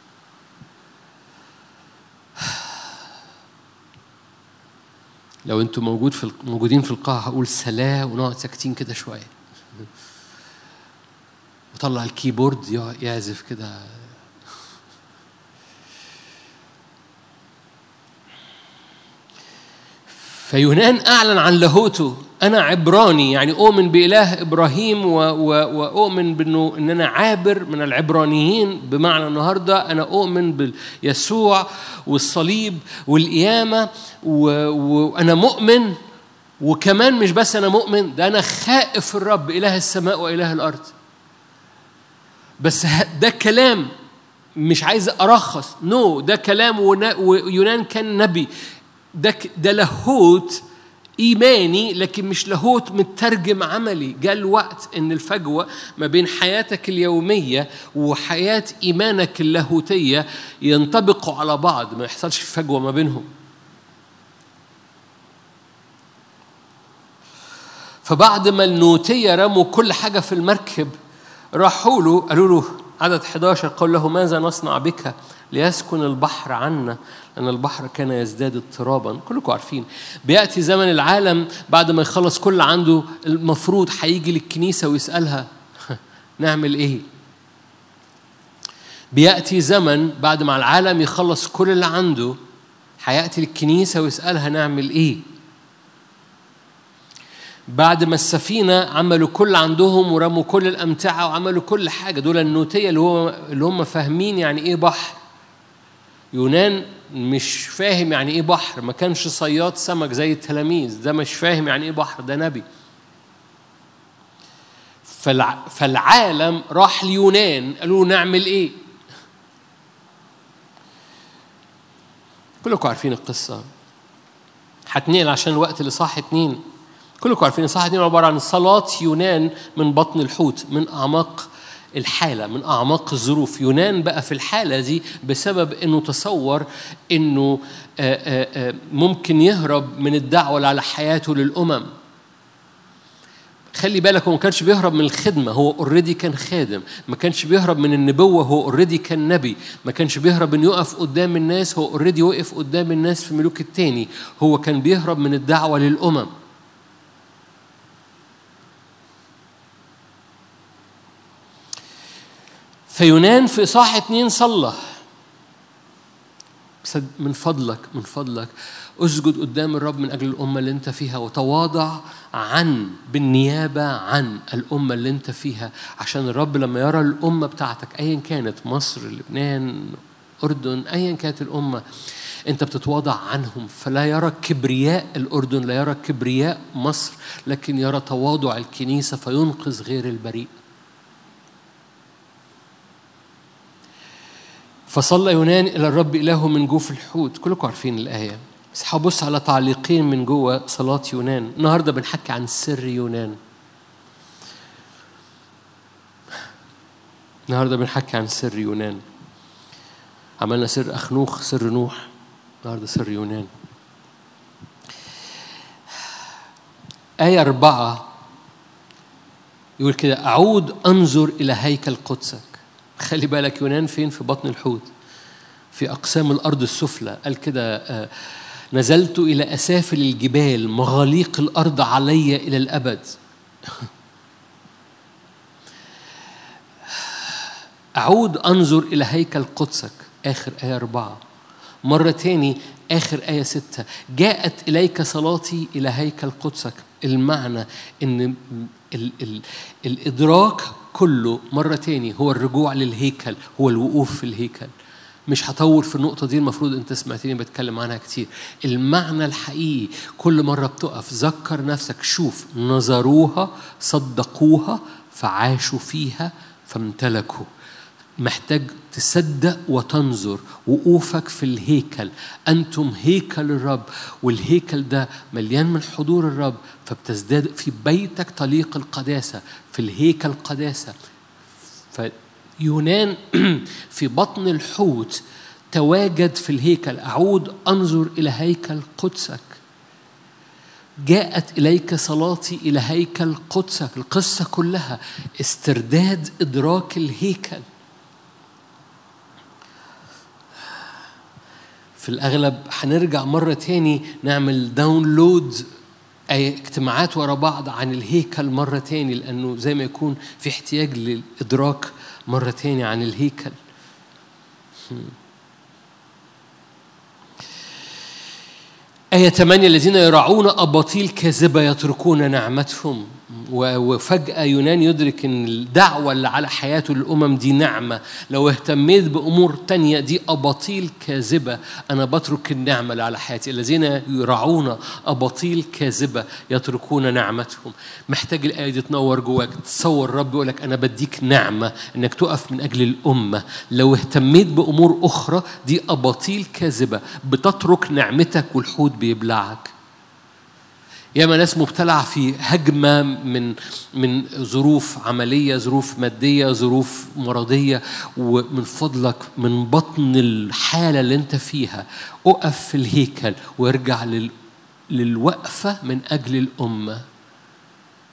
A: لو انتوا موجود في موجودين في القاعه هقول سلام ونقعد ساكتين كده شويه. وطلع الكيبورد يعزف كده فيونان أعلن عن لاهوته أنا عبراني يعني أؤمن بإله إبراهيم و... و... وأؤمن بأنه أن أنا عابر من العبرانيين بمعنى النهاردة أنا أؤمن بيسوع والصليب والقيامة و... وأنا مؤمن وكمان مش بس أنا مؤمن ده أنا خائف الرب إله السماء وإله الأرض بس ده كلام مش عايز أرخص نو no, ده كلام ويونان كان نبي ده ده لاهوت ايماني لكن مش لاهوت مترجم عملي جاء الوقت ان الفجوه ما بين حياتك اليوميه وحياه ايمانك اللاهوتيه ينطبقوا على بعض ما يحصلش فجوه ما بينهم فبعد ما النوتية رموا كل حاجة في المركب راحوا له قالوا له عدد 11 قال له ماذا نصنع بك ليسكن البحر عنا لأن البحر كان يزداد اضطرابا كلكم عارفين بيأتي زمن العالم بعد ما يخلص كل عنده المفروض هيجي للكنيسة ويسألها نعمل إيه بيأتي زمن بعد ما العالم يخلص كل اللي عنده هيأتي للكنيسة ويسألها نعمل إيه بعد ما السفينة عملوا كل عندهم ورموا كل الأمتعة وعملوا كل حاجة دول النوتية اللي هو اللي هم فاهمين يعني إيه بحر يونان مش فاهم يعني إيه بحر ما كانش صياد سمك زي التلاميذ ده مش فاهم يعني إيه بحر ده نبي فالع... فالعالم راح ليونان قالوا له نعمل إيه كلكم عارفين القصة هتنقل عشان الوقت اللي صح اتنين كلكم عارفين صح اتنين عبارة عن صلاة يونان من بطن الحوت من أعماق الحالة من أعماق الظروف يونان بقى في الحالة دي بسبب أنه تصور أنه ممكن يهرب من الدعوة اللي على حياته للأمم خلي بالك هو ما كانش بيهرب من الخدمه هو اوريدي كان خادم ما كانش بيهرب من النبوه هو اوريدي كان نبي ما كانش بيهرب انه يقف قدام الناس هو اوريدي وقف قدام الناس في ملوك التاني هو كان بيهرب من الدعوه للامم فيونان في إصحاح اتنين صلى من فضلك من فضلك اسجد قدام الرب من أجل الأمة اللي أنت فيها وتواضع عن بالنيابة عن الأمة اللي أنت فيها عشان الرب لما يرى الأمة بتاعتك أيا كانت مصر لبنان أردن أيا كانت الأمة أنت بتتواضع عنهم فلا يرى كبرياء الأردن لا يرى كبرياء مصر لكن يرى تواضع الكنيسة فينقذ غير البريء فصلى يونان إلى الرب إلهه من جوف الحوت كلكم عارفين الآية بس هبص على تعليقين من جوه صلاة يونان النهاردة بنحكي عن سر يونان النهاردة بنحكي عن سر يونان عملنا سر أخنوخ سر نوح النهاردة سر يونان آية أربعة يقول كده أعود أنظر إلى هيكل قدسك خلي بالك يونان فين في بطن الحوت في أقسام الأرض السفلى قال كده آه نزلت إلى أسافل الجبال مغاليق الأرض علي إلى الأبد أعود أنظر إلى هيكل قدسك آخر آية أربعة مرة تاني آخر آية ستة جاءت إليك صلاتي إلى هيكل قدسك المعنى إن ال ال الإدراك كله مرة تاني هو الرجوع للهيكل هو الوقوف في الهيكل مش هطول في النقطة دي المفروض أنت سمعتني بتكلم عنها كتير المعنى الحقيقي كل مرة بتقف ذكر نفسك شوف نظروها صدقوها فعاشوا فيها فامتلكوا محتاج تصدق وتنظر وقوفك في الهيكل أنتم هيكل الرب والهيكل ده مليان من حضور الرب فبتزداد في بيتك طليق القداسة في الهيكل قداسة فيونان في بطن الحوت تواجد في الهيكل أعود أنظر إلى هيكل قدسك جاءت إليك صلاتي إلى هيكل قدسك القصة كلها استرداد إدراك الهيكل في الأغلب هنرجع مرة تاني نعمل داونلود أي اجتماعات ورا بعض عن الهيكل مرة تاني لأنه زي ما يكون في احتياج للإدراك مرة تاني عن الهيكل آية 8 الذين يرعون أباطيل كاذبة يتركون نعمتهم وفجأة يونان يدرك أن الدعوة اللي على حياته للأمم دي نعمة لو اهتميت بأمور تانية دي أباطيل كاذبة أنا بترك النعمة اللي على حياتي الذين يرعون أباطيل كاذبة يتركون نعمتهم محتاج الآية دي تنور جواك تصور الرب يقول لك أنا بديك نعمة أنك تقف من أجل الأمة لو اهتميت بأمور أخرى دي أباطيل كاذبة بتترك نعمتك والحوت بيبلعك ياما ناس مبتلع في هجمة من من ظروف عملية ظروف مادية ظروف مرضية ومن فضلك من بطن الحالة اللي انت فيها اقف في الهيكل وارجع لل للوقفة من أجل الأمة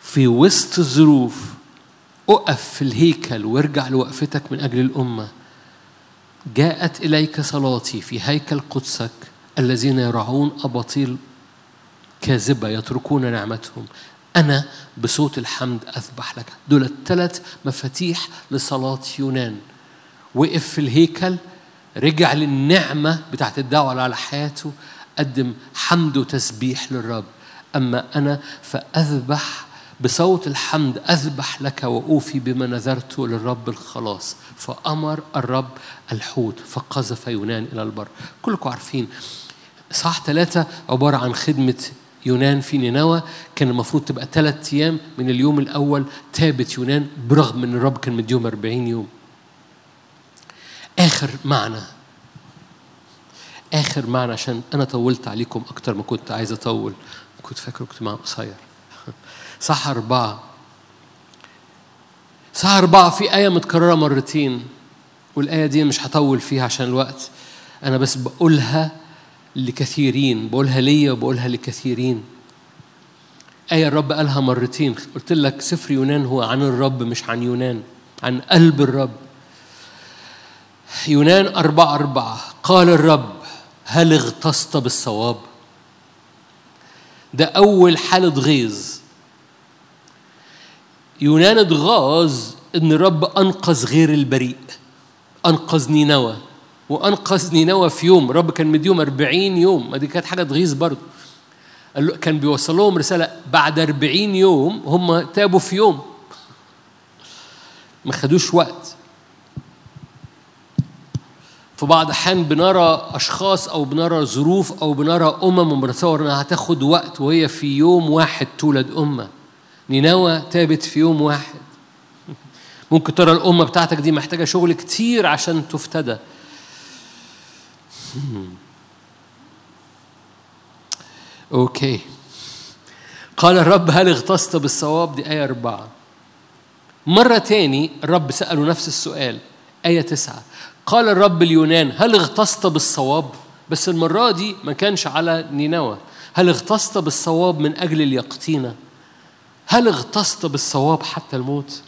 A: في وسط الظروف اقف في الهيكل وارجع لوقفتك من أجل الأمة جاءت إليك صلاتي في هيكل قدسك الذين يرعون أباطيل كاذبة يتركون نعمتهم أنا بصوت الحمد أذبح لك دول الثلاث مفاتيح لصلاة يونان وقف في الهيكل رجع للنعمة بتاعت الدعوة على حياته قدم حمد وتسبيح للرب أما أنا فأذبح بصوت الحمد أذبح لك وأوفي بما نذرت للرب الخلاص فأمر الرب الحوت فقذف يونان إلى البر كلكم عارفين صح ثلاثة عبارة عن خدمة يونان في نينوى كان المفروض تبقى ثلاث أيام من اليوم الأول تابت يونان برغم أن الرب كان مديهم 40 يوم آخر معنى آخر معنى عشان أنا طولت عليكم أكتر ما كنت عايز أطول كنت فاكر اجتماع قصير صح أربعة صح أربعة في آية متكررة مرتين والآية دي مش هطول فيها عشان الوقت أنا بس بقولها لكثيرين بقولها ليا وبقولها لكثيرين آية الرب قالها مرتين قلت لك سفر يونان هو عن الرب مش عن يونان عن قلب الرب يونان أربعة أربعة قال الرب هل اغتصت بالصواب ده أول حالة غيظ يونان اتغاظ إن الرب أنقذ غير البريء أنقذ نينوى وأنقذ نينوى في يوم الرب كان مديهم 40 يوم ما دي كانت حاجة تغيظ برضه قال له كان بيوصل لهم رسالة بعد 40 يوم هم تابوا في يوم ما خدوش وقت في بعض الأحيان بنرى أشخاص أو بنرى ظروف أو بنرى أمم وبنتصور إنها هتاخد وقت وهي في يوم واحد تولد أمة نينوى تابت في يوم واحد ممكن ترى الأمة بتاعتك دي محتاجة شغل كتير عشان تفتدى أوكي قال الرب هل اغتصت بالصواب دي آية أربعة مرة تاني الرب سأله نفس السؤال آية تسعة قال الرب اليونان هل اغتصت بالصواب بس المرة دي ما كانش على نينوى هل اغتصت بالصواب من أجل اليقطينة هل اغتصت بالصواب حتى الموت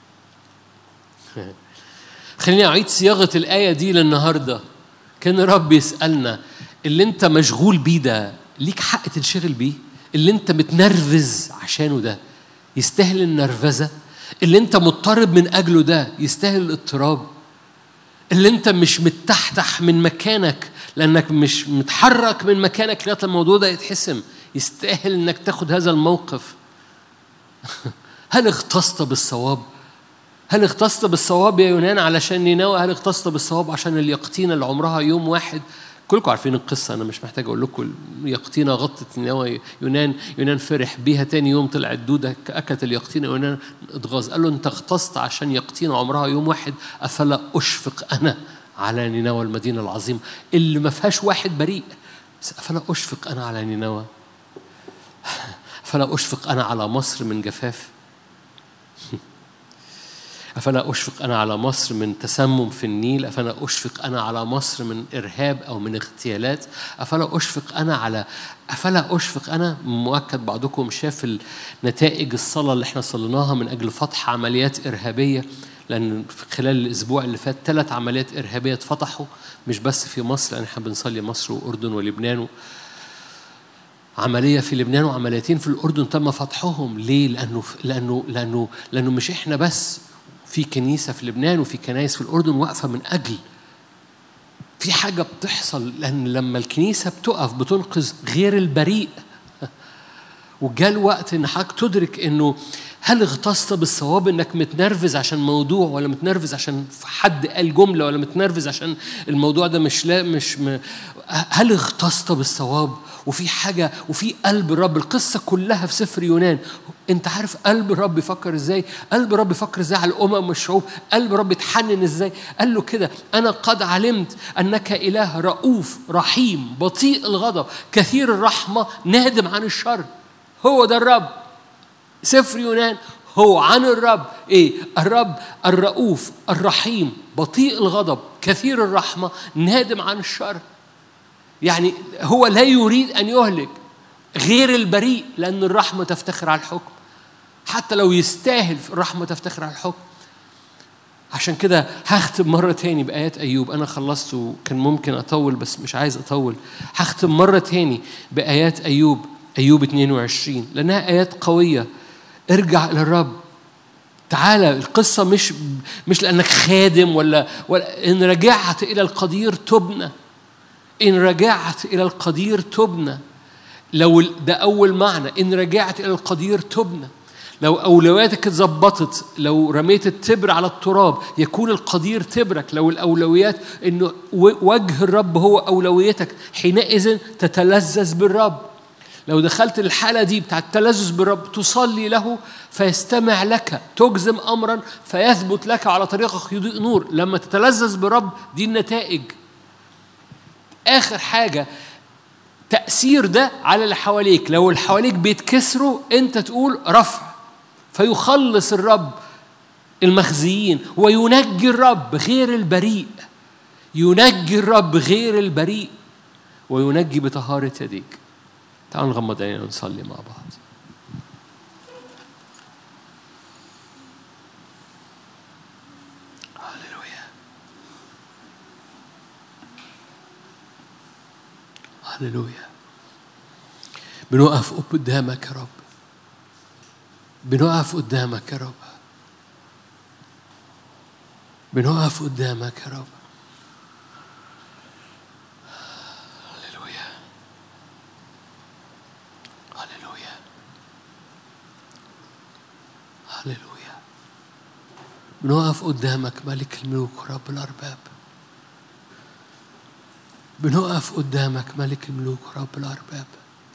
A: خليني أعيد صياغة الآية دي للنهاردة كان الرب يسألنا اللي أنت مشغول بيه ده ليك حق تنشغل بيه اللي أنت متنرفز عشانه ده يستاهل النرفزة اللي أنت مضطرب من أجله ده يستاهل الاضطراب اللي أنت مش متحتح من مكانك لأنك مش متحرك من مكانك لغاية الموضوع ده يتحسم يستاهل إنك تاخد هذا الموقف هل اختصت بالصواب؟ هل اختصت بالصواب يا يونان علشان نينوى؟ هل اختصت بالصواب عشان اليقطينة اللي عمرها يوم واحد؟ كلكم عارفين القصة أنا مش محتاج أقول لكم يقطينة غطت نينوى يونان يونان فرح بيها تاني يوم طلعت دودة أكلت اليقطينة يونان اتغاظ قال له أنت اختصت عشان يقطينة عمرها يوم واحد أفلا أشفق أنا على نينوى المدينة العظيمة اللي ما فيهاش واحد بريء أفلا أشفق أنا على نينوى أفلا أشفق أنا على مصر من جفاف أفلا أشفق أنا على مصر من تسمم في النيل أفلا أشفق أنا على مصر من إرهاب أو من اغتيالات أفلا أشفق أنا على أفلا أشفق أنا مؤكد بعضكم شاف نتائج الصلاة اللي احنا صليناها من أجل فتح عمليات إرهابية لأن خلال الأسبوع اللي فات ثلاث عمليات إرهابية اتفتحوا مش بس في مصر لأن احنا بنصلي مصر وأردن ولبنان عمليه في لبنان وعمليتين في الاردن تم فتحهم ليه لانه لانه لانه لانه مش احنا بس في كنيسه في لبنان وفي كنايس في الاردن واقفه من اجل في حاجه بتحصل لان لما الكنيسه بتقف بتنقذ غير البريء وجاء الوقت ان حضرتك تدرك انه هل اغتصت بالصواب انك متنرفز عشان موضوع ولا متنرفز عشان حد قال جمله ولا متنرفز عشان الموضوع ده مش لا مش م... هل اغتصت بالصواب وفي حاجه وفي قلب الرب القصه كلها في سفر يونان انت عارف قلب الرب يفكر ازاي قلب الرب يفكر ازاي على الامم والشعوب قلب الرب يتحنن ازاي قال له كده انا قد علمت انك اله رؤوف رحيم بطيء الغضب كثير الرحمه نادم عن الشر هو ده الرب سفر يونان هو عن الرب ايه الرب الرؤوف الرحيم بطيء الغضب كثير الرحمه نادم عن الشر يعني هو لا يريد ان يهلك غير البريء لان الرحمه تفتخر على الحكم حتى لو يستاهل الرحمة تفتخر على الحكم عشان كده هختم مرة تاني بآيات أيوب أنا خلصت وكان ممكن أطول بس مش عايز أطول هختم مرة تاني بآيات أيوب أيوب 22 لأنها آيات قوية ارجع إلى الرب تعالى القصة مش مش لأنك خادم ولا, ولا إن رجعت إلى القدير تبنى إن رجعت إلى القدير تبنى لو ده أول معنى إن رجعت إلى القدير تبنى لو أولوياتك اتظبطت لو رميت التبر على التراب يكون القدير تبرك لو الأولويات إنه وجه الرب هو أولويتك حينئذ تتلذذ بالرب لو دخلت الحالة دي بتاع التلذذ بالرب تصلي له فيستمع لك تجزم أمرا فيثبت لك على طريقك يضيء نور لما تتلذذ بالرب دي النتائج آخر حاجة تأثير ده على اللي حواليك لو اللي حواليك بيتكسروا أنت تقول رفع فيخلص الرب المخزيين وينجي الرب غير البريء ينجي الرب غير البريء وينجي بطهارة يديك تعالوا نغمض عينينا ونصلي مع بعض هللويا هللويا بنقف قدامك يا رب بنقف قدامك يا رب بنقف قدامك يا رب هللويا هللويا هللويا بنقف قدامك ملك الملوك ورب الأرباب بنقف قدامك ملك الملوك ورب الأرباب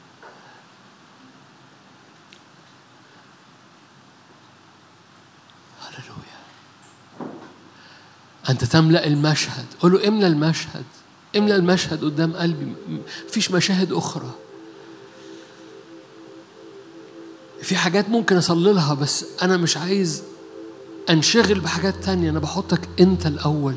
A: أنت تملأ المشهد قول له املأ المشهد املأ المشهد قدام قلبي مفيش مشاهد أخرى في حاجات ممكن أصلي لها بس أنا مش عايز أنشغل بحاجات تانية أنا بحطك أنت الأول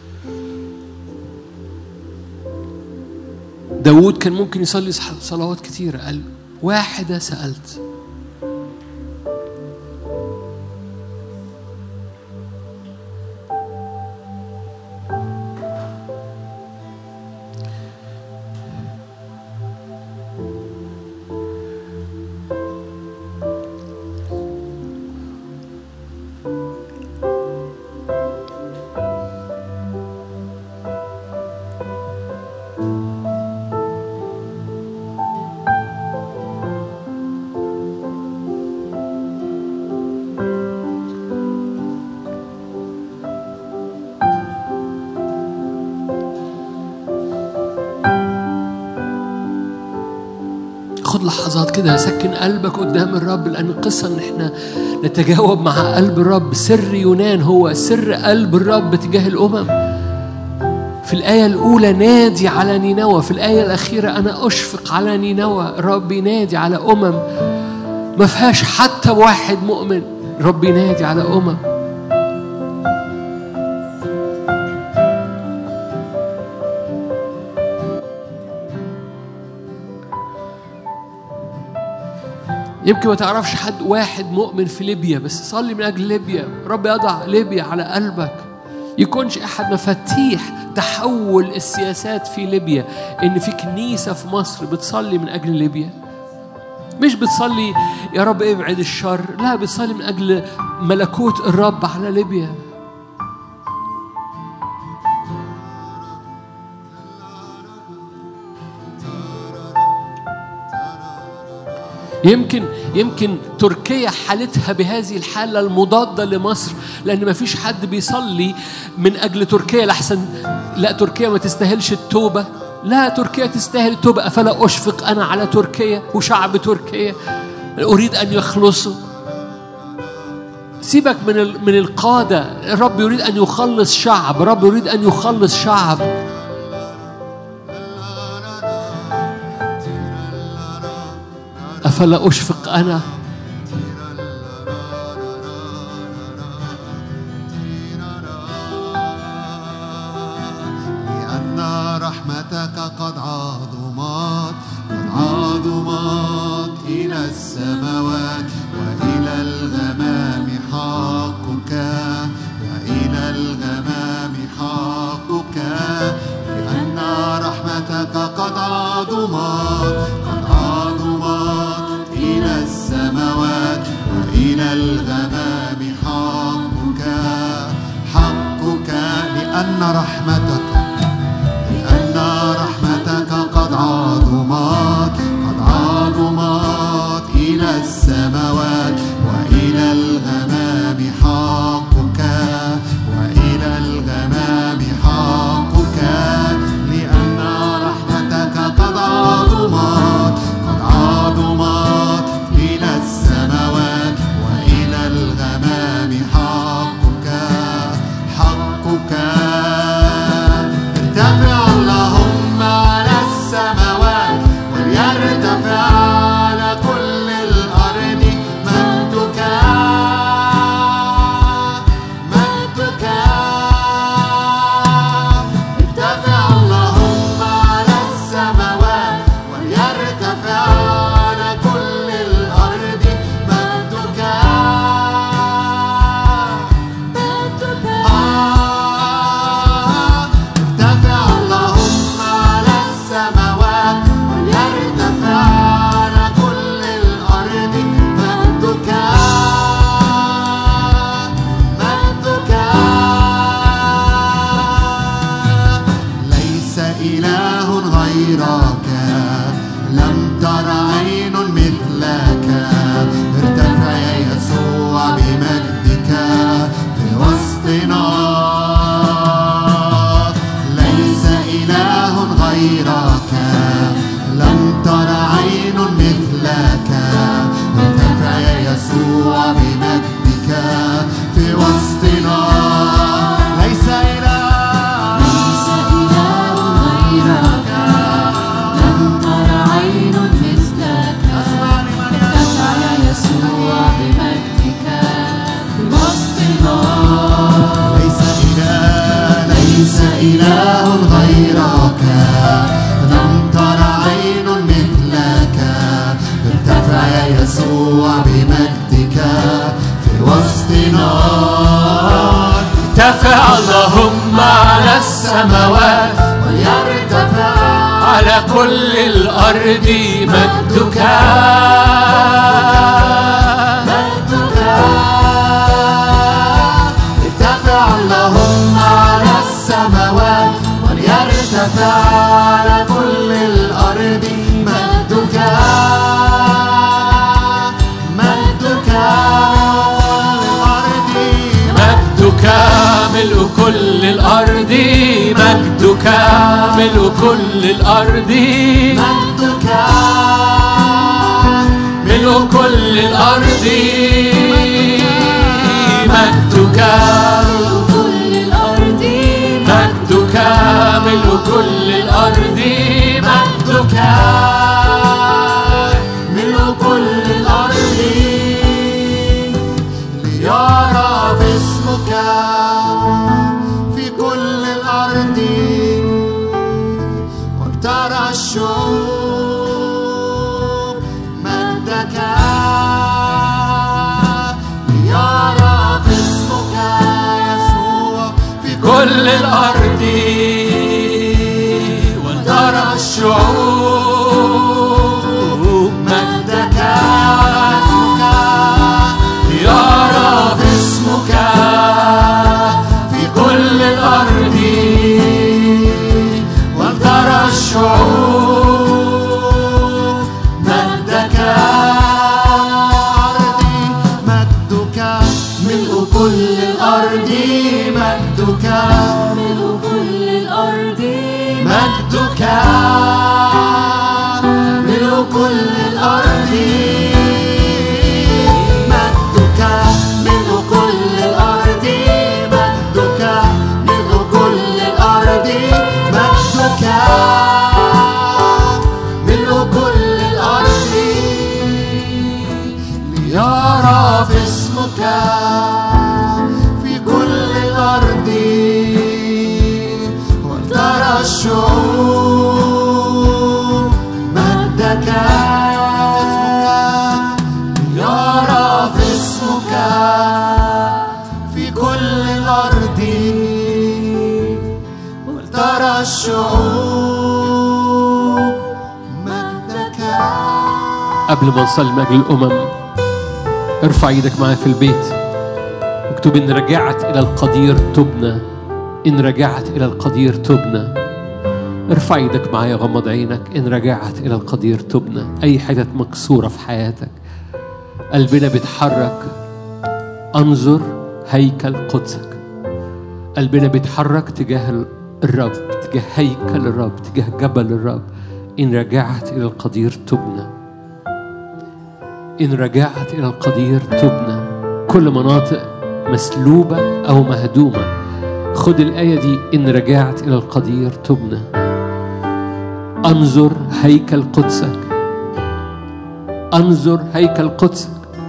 A: داود كان ممكن يصلي صلوات كتيرة قال واحدة سألت لحظات كده سكن قلبك قدام الرب لأن القصة إن إحنا نتجاوب مع قلب الرب سر يونان هو سر قلب الرب تجاه الأمم في الآية الأولى نادي على نينوى في الآية الأخيرة أنا أشفق على نينوى رب ينادي على أمم ما فيهاش حتى واحد مؤمن رب ينادي على أمم يمكن ما تعرفش حد واحد مؤمن في ليبيا بس صلي من أجل ليبيا رب يضع ليبيا على قلبك يكونش أحد مفاتيح تحول السياسات في ليبيا إن في كنيسة في مصر بتصلي من أجل ليبيا مش بتصلي يا رب ابعد الشر لا بتصلي من أجل ملكوت الرب على ليبيا يمكن يمكن تركيا حالتها بهذه الحالة المضادة لمصر لأن ما فيش حد بيصلي من أجل تركيا لحسن لا تركيا ما تستاهلش التوبة لا تركيا تستاهل التوبة أفلا أشفق أنا على تركيا وشعب تركيا أريد أن يخلصوا سيبك من من القادة الرب يريد أن يخلص شعب الرب يريد أن يخلص شعب أفلا أشفق أنا
B: لأن رحمتك قد عظمت قد عظمت إلى السماوات وإلى الغ رحمتك لأن رحمتك قد عظمت قد عظمت إلى السماوات وإلى الغمام حقك وإلى الغمام حقك لأن رحمتك قد عظمت قد عظمت إلى السماوات وإلى الغمام حقك حقك ارتفع اللهم على السماوات وليرتفع على كل الأرض مجدك مجدك ارتفع اللهم على السماوات وليرتفع على كل الأرض مجدك ارتفع اللهم على السماوات وليرتفع على كل الأرض مجدك مجدك ليس إله غيرك لم تر عين مثلك ارتفع يا يسوع بمجدك في وسطنا ليس إله غيرك لم تر عين مثلك ارتفع يا يسوع بمجدك في وسطنا ليس إله
C: ليس إله غيرك لم تر عين مثلك
B: أسمع لمن
C: ارتفع يا يسوع بمجدك بوسطنا
B: ليس إله ليس إله غيرك لم تر عين مثلك ارتفع يا يسوع بمجدك في وسطنا
A: ارتفع اللهم على السماوات
B: وليرتفع
A: على كل الأرض مجدك
B: مجدك ارتفع اللهم على السماوات وليرتفع على كل الأرض مجدك مجدك الأرض
A: مجدك ملء كل الأرض مجدك ملء كل الأرض
B: مجدك
A: ملء كل الأرض مجدك
C: كل الأرض
A: مجدك ملء كل الأرض مجدك
B: ملء كل الأرض ليرى في اسمك في كل الأرض وترى الشعوب مجدك ليرى في اسمك يسوع في
A: كل الأرض وترى الشعوب
B: مجدك اسمك
A: يرى في اسمك
B: في كل الأرض وترى الشعوب مجدك أرضي مجدك ملء كل الأرض مجدك
C: ملء كل الأرض
B: مجدك ملء كل الأرض مجدك ملء كل الأرض مجدك ملء كل الأرض مجدك ملء كل الأرض ليرى في اسمك في كل الأرض وترى الشعوب مجدك اسمك يرى في اسمك في كل الأرض وترى الشعوب مجدك
A: قبل ما نصلي من أجل الأمم ارفع ايدك معايا في البيت واكتب إن رجعت إلى القدير تبنى إن رجعت إلى القدير تبنى ارفع ايدك معايا غمض عينك إن رجعت إلى القدير تبنى أي حتت مكسورة في حياتك قلبنا بيتحرك انظر هيكل قدسك قلبنا بيتحرك تجاه الرب تجاه هيكل الرب تجاه جبل الرب إن رجعت إلى القدير تبنى إن رجعت إلى القدير تبنى كل مناطق مسلوبة أو مهدومة خد الآية دي إن رجعت إلى القدير تبنى انظر هيكل قدسك انظر هيكل قدسك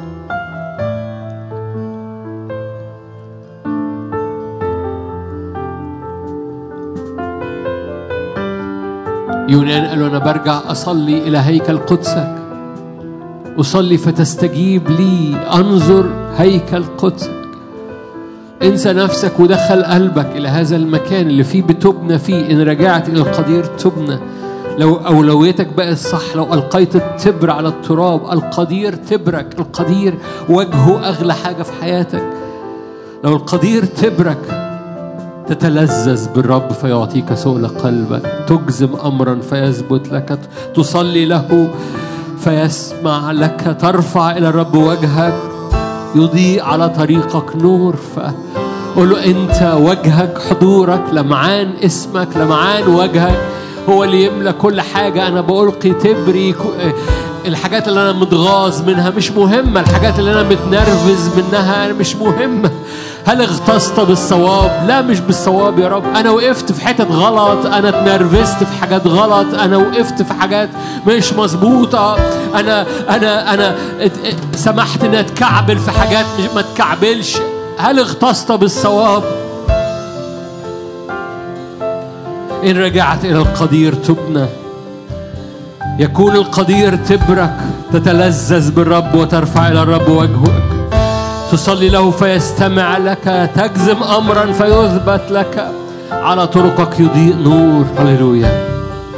A: يونان قال له أنا برجع أصلي إلى هيكل قدسك أصلي فتستجيب لي أنظر هيكل قدسك انسى نفسك ودخل قلبك إلى هذا المكان اللي فيه بتبنى فيه إن رجعت إلى القدير تبنى لو أولويتك بقت صح لو ألقيت التبر على التراب القدير تبرك القدير وجهه أغلى حاجة في حياتك لو القدير تبرك تتلذذ بالرب فيعطيك سؤل قلبك تجزم امرا فيثبت لك تصلي له فيسمع لك ترفع الى الرب وجهك يضيء على طريقك نور فقول له انت وجهك حضورك لمعان اسمك لمعان وجهك هو اللي يملى كل حاجه انا بلقي تبري ك- الحاجات اللي انا متغاظ منها مش مهمه الحاجات اللي انا متنرفز منها مش مهمه هل اغتصت بالصواب لا مش بالصواب يا رب انا وقفت في حتت غلط انا اتنرفزت في حاجات غلط انا وقفت في حاجات مش مظبوطه انا انا انا ات- ات- سمحت اني اتكعبل في حاجات مش ما اتكعبلش هل اغتصت بالصواب ان رجعت الى القدير تبنى يكون القدير تبرك تتلذذ بالرب وترفع الى الرب وجهك تصلي له فيستمع لك تجزم امرا فيثبت لك على طرقك يضيء نور هللويا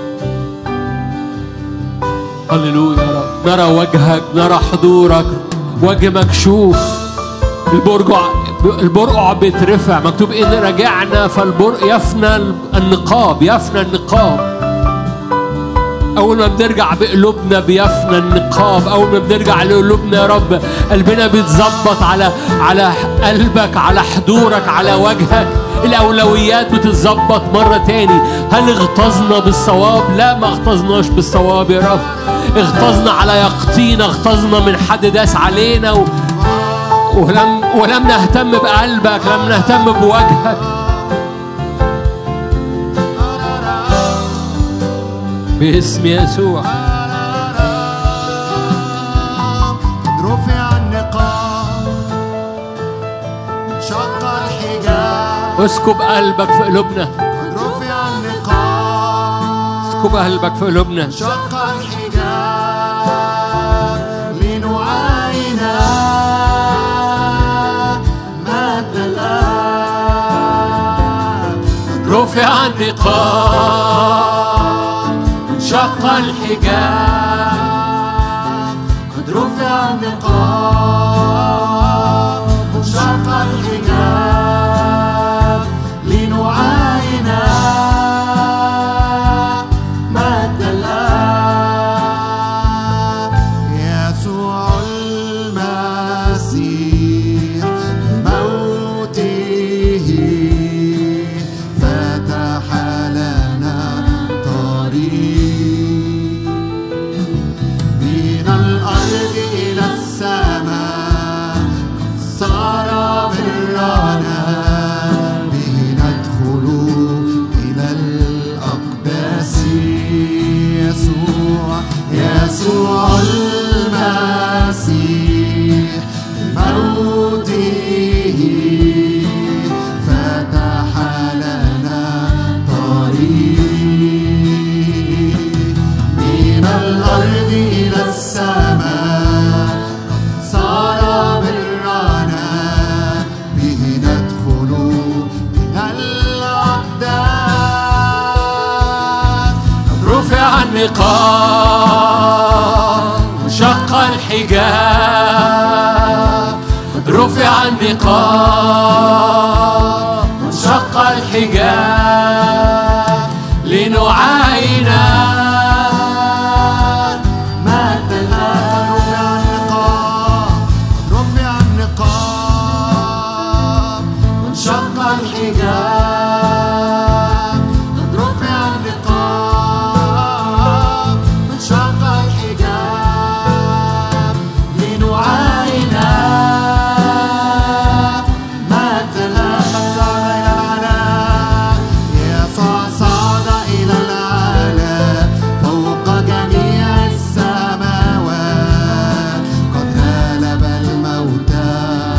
A: هللويا يا رب نرى وجهك نرى حضورك وجه مكشوف البرجع البرقع بيترفع مكتوب ان رجعنا فالبرق يفنى النقاب يفنى النقاب أول ما بنرجع بقلوبنا بيفنى النقاب أول ما بنرجع لقلوبنا يا رب قلبنا بيتظبط على على قلبك على حضورك على وجهك الأولويات بتتظبط مرة تاني هل اغتظنا بالصواب؟ لا ما اغتظناش بالصواب يا رب اغتظنا على يقطينا اغتظنا من حد داس علينا و... ولم ولم نهتم بقلبك لم نهتم بوجهك باسم يسوع
B: قد رفع النقاب شق الحجاب
A: اسكب قلبك في قلوبنا
B: قد رفع النقاب
A: اسكب قلبك في قلوبنا
B: شق الحجاب لنعاين مد الآب
A: رفع النقاب شق الحجاب
B: قد رفع النقاب شق الحجاب لنعاين مد الآب يسوع المسيح بموته فتح لنا طريق من الأرض إلى السماء قد صار برنا به ندخل إلى الأقداس يسوع يسوع المسيح بموته فتح لنا طريق من الأرض إلى السماء قد صار برنا به ندخل إلى الأقداس قد
A: رفع النقاب شق الحجاب قد رفع النقاب شق الحجاب
B: الحجاب قد رفع النقاب انشق الحجاب لنعاينا مجد الآب صعد إلى العلا يسوع صعد إلى العلا فوق جميع السماوات قد غلب الموتى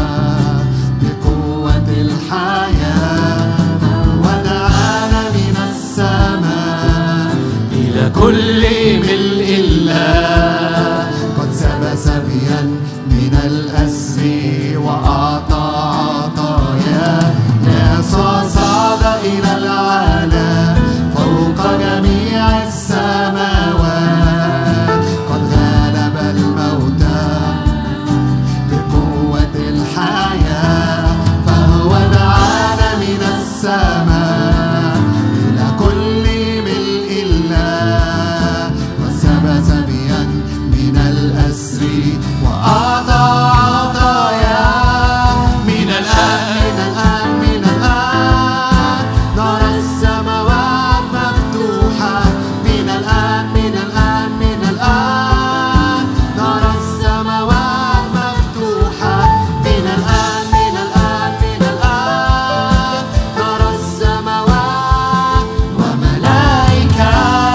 B: بقوة الحياة ودعانا من السماء إلى كل ملء الله قد سب سبيا من الأسر وأعطى عطايا يسوع صعد إلى العلا فوق جميع السماوات قد غلب الموتى بقوة الحياة فهو دعانا من السماء إلى كل ملء الله وسب سبيا من الأسر وأعطى عطايا من الآن من الآن من الآن نرى السماوات مفتوحة من الآن من الآن من الآن نرى السماوات مفتوحة من الآن من الآن من الآن نرى السماوات وملائكة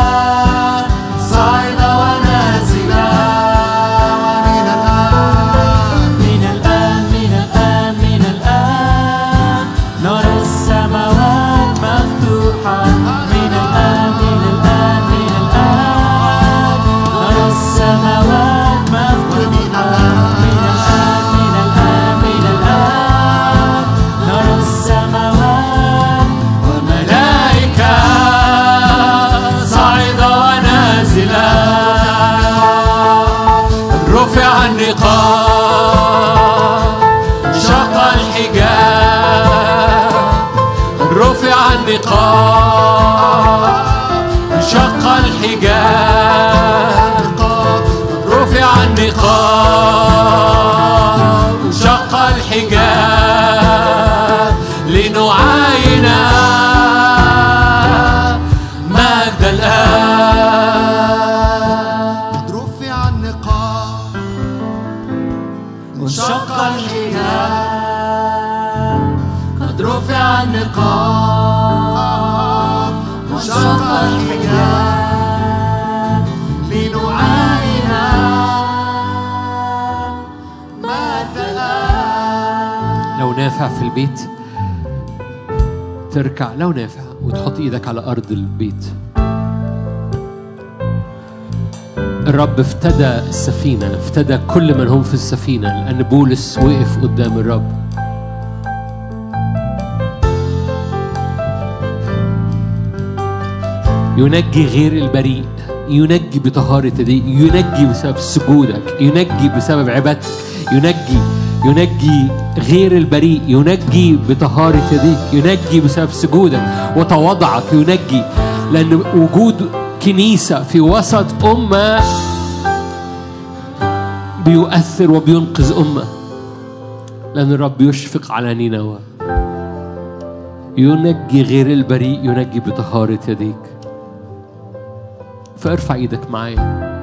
B: صاعدة ونازلة ومن الآن
D: من الآن من الآن من الآن نرى السماوات مفتوحة من الآن من الآن من الآن نرى السماوات مفتوحة من الآن من الآن من الآن نرى السماوات
A: ملائكة صاعدة ونازلة رفع النقاب شق الحجاب رفع النقاب شق الحجاب رفع النقاب شق الحجاب لنعاين مجد الآب
B: قد رفع النقاب
D: وانشق الحجاب
B: قد رفع النقاب وانشق الحجاب لنعاين مجد الآب
A: لو نافع في البيت تركع لو نافع وتحط ايدك على ارض البيت الرب افتدى السفينة افتدى كل من هم في السفينة لأن بولس وقف قدام الرب ينجي غير البريء ينجي بطهارة يديه ينجي بسبب سجودك ينجي بسبب عبادتك ينجي ينجي غير البريء ينجي بطهارة يديك ينجي بسبب سجودك وتواضعك ينجي لأن وجود كنيسة في وسط أمة بيؤثر وبينقذ أمة لأن الرب يشفق على نينوى ينجي غير البريء ينجي بطهارة يديك فارفع ايدك معايا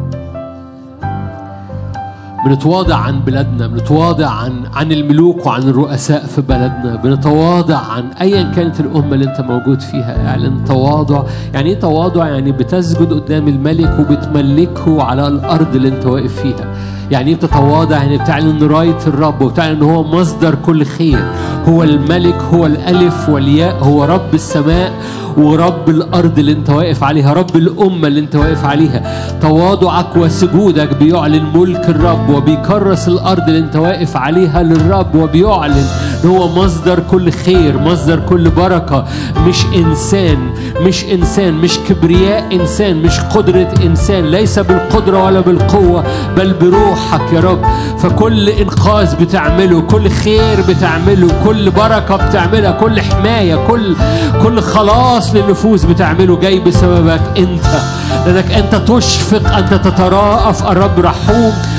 A: بنتواضع عن بلادنا بنتواضع عن عن الملوك وعن الرؤساء في بلدنا بنتواضع عن ايا كانت الامه اللي انت موجود فيها اعلن تواضع يعني ايه تواضع يعني بتسجد قدام الملك وبتملكه على الارض اللي انت واقف فيها يعني ايه بتتواضع يعني بتعلن رايه الرب وبتعلن ان هو مصدر كل خير هو الملك هو الالف والياء هو رب السماء ورب الارض اللي انت واقف عليها رب الامه اللي انت واقف عليها تواضعك وسجودك بيعلن ملك الرب وبيكرس الارض اللي انت واقف عليها للرب وبيعلن ان هو مصدر كل خير مصدر كل بركه مش انسان مش انسان مش كبرياء انسان مش قدره انسان ليس بالقدره ولا بالقوه بل بروحك يا رب فكل انقاذ بتعمله كل خير بتعمله كل بركه بتعملها كل حمايه كل كل خلاص للنفوس بتعمله جاي بسببك انت لانك انت تشفق انت تتراءف الرب رحوم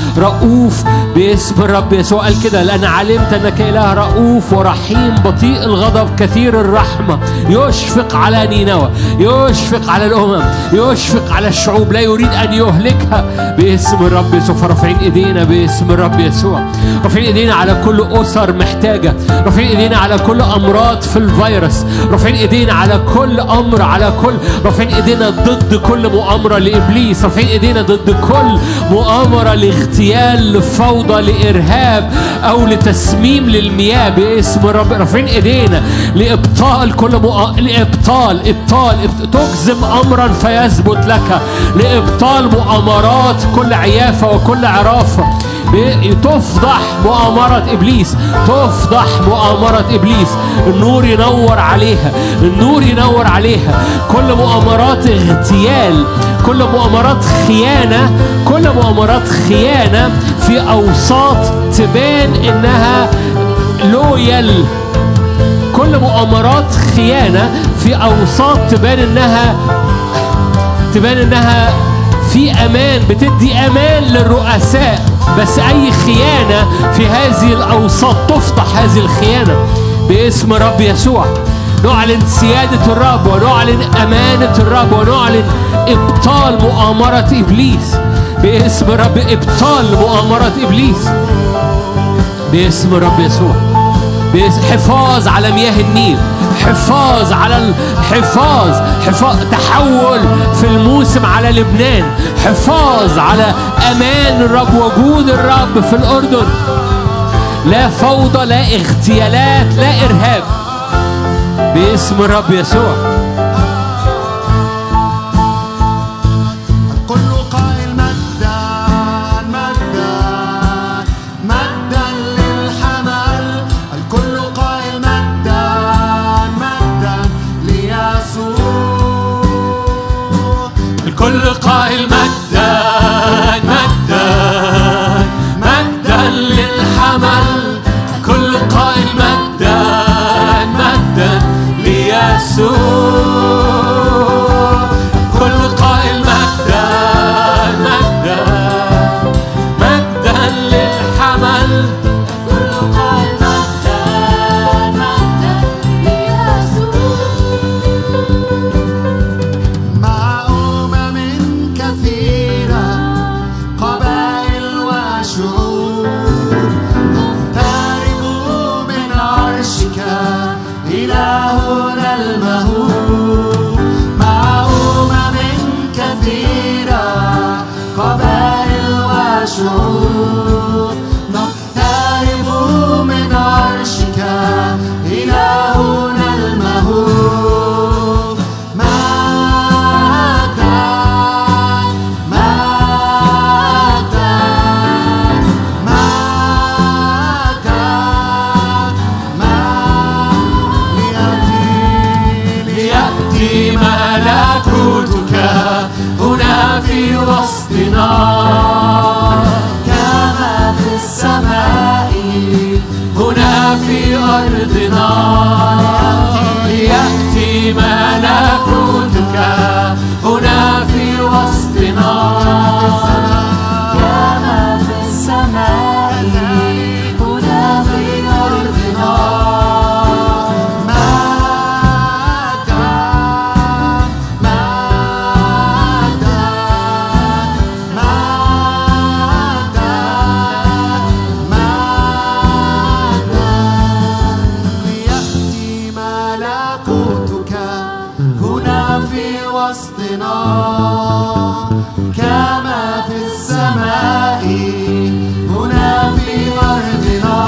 A: رؤوف باسم الرب يسوع قال كده لأن علمت أنك إله رؤوف ورحيم بطيء الغضب كثير الرحمة يشفق على نينوى يشفق على الأمم يشفق على الشعوب لا يريد أن يهلكها باسم الرب يسوع فرافعين إيدينا باسم الرب يسوع رافعين إيدينا على كل أسر محتاجة رافعين إيدينا على كل أمراض في الفيروس رافعين إيدينا على كل أمر على كل رافعين إيدينا ضد كل مؤامرة لإبليس رافعين إيدينا ضد كل مؤامرة لاغتيال لفوضى لإرهاب أو لتسميم للمياه باسم الرب رافعين إيدينا لإبطال كل مؤ... لإبطال إبطال إبط... تجزم أمرا فيثبت لك لإبطال مؤامرات كل عيافة وكل عرافة ب- تفضح مؤامرة إبليس تفضح مؤامرة إبليس النور ينور عليها النور ينور عليها كل مؤامرات اغتيال كل مؤامرات خيانة كل مؤامرات خيانة في أوساط تبان إنها لويال كل مؤامرات خيانة في أوساط تبان إنها تبان إنها في أمان بتدي أمان للرؤساء بس أي خيانة في هذه الأوساط تفضح هذه الخيانة باسم رب يسوع نعلن سيادة الرب ونعلن أمانة الرب ونعلن إبطال مؤامرة إبليس باسم رب إبطال مؤامرة إبليس باسم رب يسوع باسم حفاظ على مياه النيل حفاظ على الحفاظ حفاظ تحول في الموسم على لبنان حفاظ على امان الرب وجود الرب في الاردن لا فوضى لا اغتيالات لا ارهاب باسم الرب يسوع
B: الكل قائل مجدا مجدا مجدا للحمل الكل قائل مجدا مجدا ليسوع
A: الكل قائل مجدا مجدا مجدا للحمل كل قائل مجدا مجدا ليسوع كل قائل مجدا مجدا مجدا للحمل
C: كل قائل مجدا مجدا ليسوع
B: مع أمم كثيرة قبائل وشعوب نقترب من عرشك إلهنا المهوب مع أمم كثيرة قبائل وشعوب نقترب من عرشك إلهنا المهوب مجدا مجدا مجدا
A: ليأتي ملكوتك هنا في وسطنا
B: كما في السماء
A: هنا في أرضنا ليأتي ملكوتك هنا في وسطنا
C: كما في السماء هنا في أرضنا
B: مجدا مجدا مجدا مجدا ليأتي ملكوتك هنا في وسطنا كما في السماء هنا في أرضنا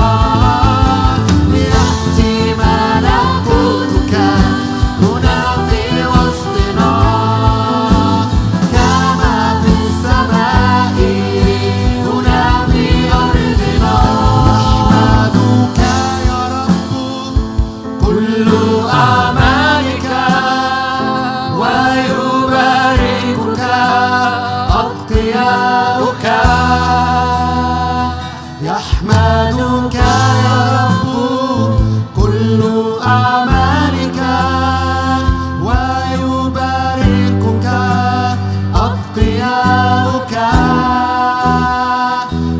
B: ليأتي ملكوتك هنا في وسطنا كما في السماء هنا في أرضنا نحمدك يا رب كل أعمالك ويباركك أتقياؤك يحمدك يا رب كل أعمالك ويباركك أتقياؤك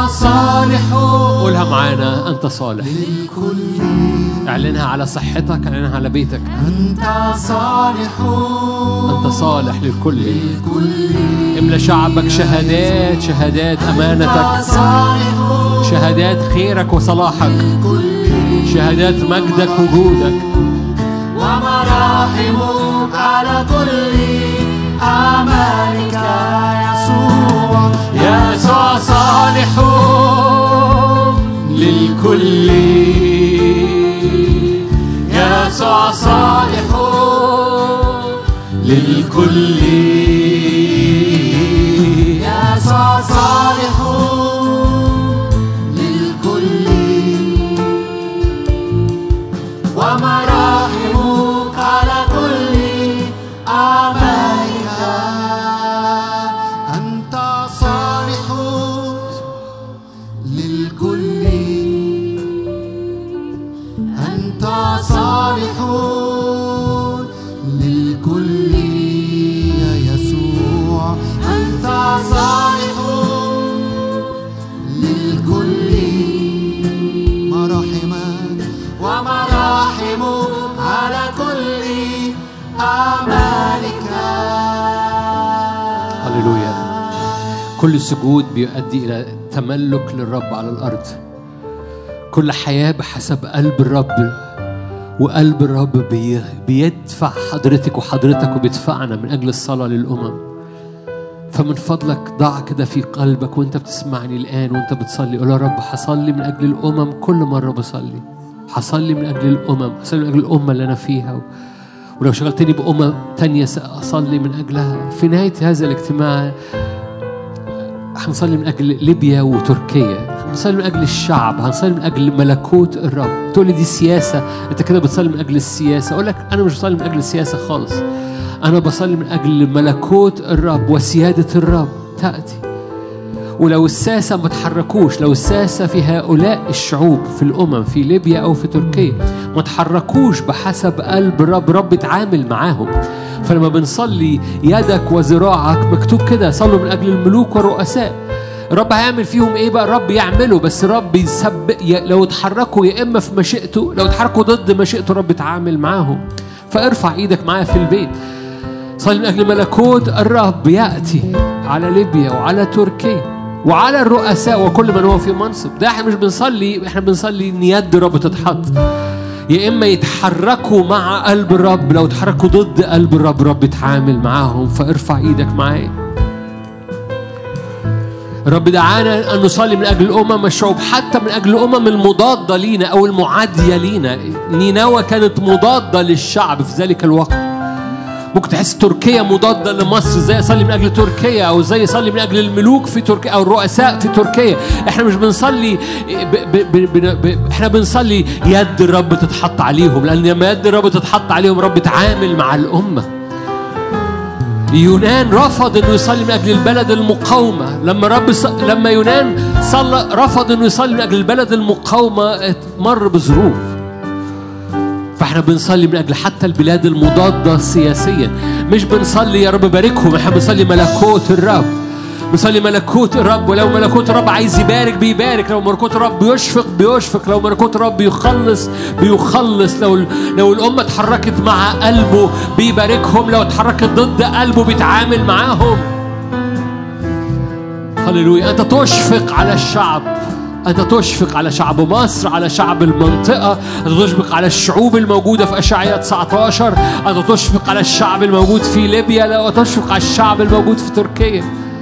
B: صالح
A: قولها معانا أنت صالح
B: للكل
A: اعلنها على صحتك اعلنها على بيتك
B: أنت صالح
A: أنت صالح للكل
B: للكل
A: املى شعبك شهادات شهادات
B: أنت
A: أمانتك
B: صالح
A: شهادات خيرك وصلاحك
B: للكل
A: شهادات مجدك وجودك
B: ومراحمك على كل أعمالك يا يسوع
A: يسوع صالح للكل يسوع صالح للكل
B: يسوع صالح للكل ومراحمك على كل أعمالك أنت صالح للكل أنت صالح للكل يا يسوع أنت صالح للكل مراحمك ومراحمك على كل أعمالك
A: هللويا كل سجود بيؤدي إلى تملك للرب على الأرض كل حياة بحسب قلب الرب وقلب الرب بي- بيدفع حضرتك وحضرتك وبيدفعنا من أجل الصلاة للأمم فمن فضلك ضع كده في قلبك وانت بتسمعني الآن وانت بتصلي قول يا رب هصلي من أجل الأمم كل مرة بصلي هصلي من أجل الأمم هصلي من أجل الأمة اللي أنا فيها و... ولو شغلتني بأمم تانية سأصلي من أجلها في نهاية هذا الاجتماع هنصلي من أجل ليبيا وتركيا هنصلي من أجل الشعب هنصلي من أجل ملكوت الرب تقول لي دي سياسة أنت كده بتصلي من أجل السياسة أقول لك أنا مش بصلي من أجل السياسة خالص أنا بصلي من أجل ملكوت الرب وسيادة الرب تأتي ولو الساسة ما تحركوش لو الساسة في هؤلاء الشعوب في الأمم في ليبيا أو في تركيا ما تحركوش بحسب قلب الرب رب اتعامل معاهم فلما بنصلي يدك وذراعك مكتوب كده صلوا من أجل الملوك والرؤساء الرب هيعمل فيهم ايه بقى الرب يعمله بس الرب يسب ي- لو اتحركوا يا اما في مشيئته لو اتحركوا ضد مشيئته الرب اتعامل معاهم فارفع ايدك معايا في البيت صلي من أجل ملكوت الرب يأتي على ليبيا وعلى تركيا وعلى الرؤساء وكل من هو في منصب ده احنا مش بنصلي احنا بنصلي ان يد الرب تتحط يا اما يتحركوا مع قلب الرب لو اتحركوا ضد قلب الرب الرب يتعامل معاهم فارفع ايدك معايا الرب دعانا ان نصلي من اجل الامم الشعوب حتى من اجل الامم المضاده لينا او المعاديه لينا نينوى كانت مضاده للشعب في ذلك الوقت ممكن تحس تركيا مضادة لمصر زي أصلي من أجل تركيا أو زي أصلي من أجل الملوك في تركيا أو الرؤساء في تركيا إحنا مش بنصلي ب ب ب ب ب إحنا بنصلي يد الرب تتحط عليهم لأن لما يد الرب تتحط عليهم رب يتعامل مع الأمة يونان رفض انه يصلي من اجل البلد المقاومه لما رب ص... لما يونان صلى رفض انه يصلي من اجل البلد المقاومه مر بظروف فاحنا بنصلي من اجل حتى البلاد المضاده سياسيا مش بنصلي يا رب باركهم احنا بنصلي ملكوت الرب بنصلي ملكوت الرب ولو ملكوت الرب عايز يبارك بيبارك لو ملكوت الرب بيشفق بيشفق لو ملكوت الرب بيخلص بيخلص لو لو الامه اتحركت مع قلبه بيباركهم لو اتحركت ضد قلبه بيتعامل معاهم هللويا انت تشفق على الشعب أنت تشفق على شعب مصر على شعب المنطقة أنت تشفق على الشعوب الموجودة في أشعية 19 أنت تشفق على الشعب الموجود في ليبيا لا تشفق على الشعب الموجود في تركيا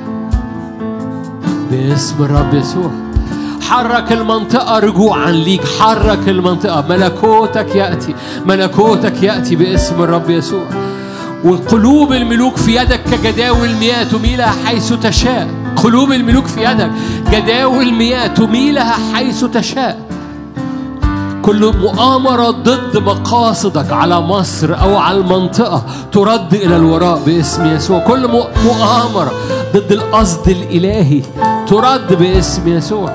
A: باسم الرب يسوع حرك المنطقة رجوعا ليك حرك المنطقة ملكوتك يأتي ملكوتك يأتي باسم الرب يسوع وقلوب الملوك في يدك كجداول مياه تميلها حيث تشاء قلوب الملوك في يدك جداول مياه تميلها حيث تشاء كل مؤامرة ضد مقاصدك على مصر أو على المنطقة ترد إلى الوراء باسم يسوع كل مؤامرة ضد القصد الإلهي ترد باسم يسوع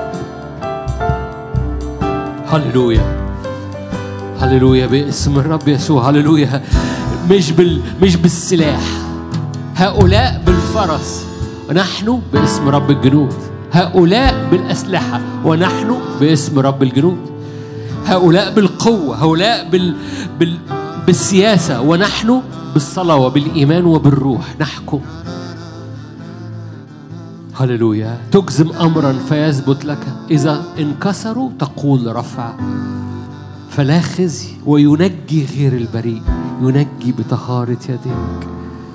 A: هللويا هللويا باسم الرب يسوع هللويا مش بال مش بالسلاح هؤلاء بالفرس ونحن باسم رب الجنود هؤلاء بالأسلحة ونحن باسم رب الجنود هؤلاء بالقوة هؤلاء بال... بال... بالسياسة ونحن بالصلاة وبالإيمان وبالروح نحكم هللويا تجزم أمرا فيثبت لك إذا انكسروا تقول رفع فلا خزي وينجي غير البريء ينجي بطهارة يديك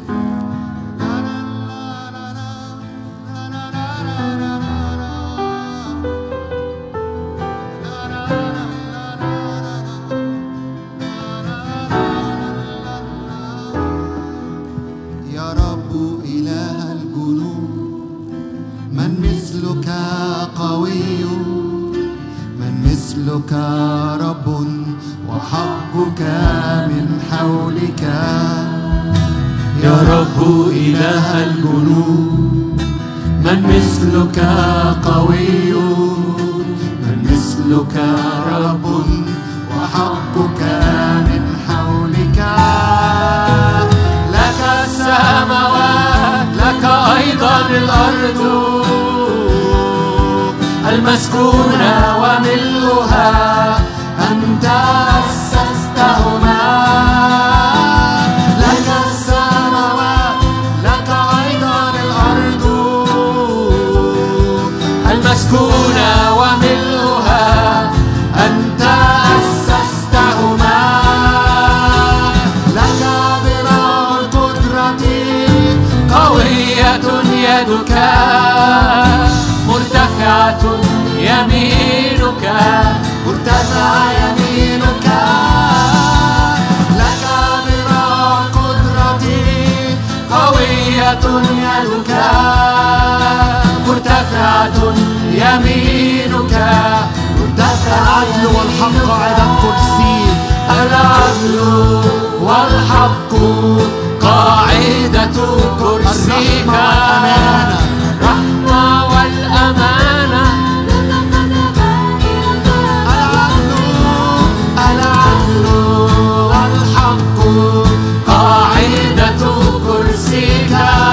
B: يا رب إله الجنود من مثلك قوي من مثلك رب وحقك من حولك
D: يا رب إله الجنود من مثلك قوي
B: من مثلك رب وحقك من حولك لك السماوات لك أيضا الأرض المسكونة وملؤها أنت أسستهما لك السماوات لك أيضا الأرض المسكونة وملؤها أنت أسستهما لك ذراع القدرة قوية يدك
D: مرتفعة يمينك
B: مرتفع يمينك لك ذراع القدرة قوية يدك مرتفعة يمينك مرتفع العدل والحق على الكرسي
D: العدل والحق قاعدة كرسيك
B: الرحمة
D: الرحمة والأمانة
B: العدل العدل والحق
D: قاعدة كرسيك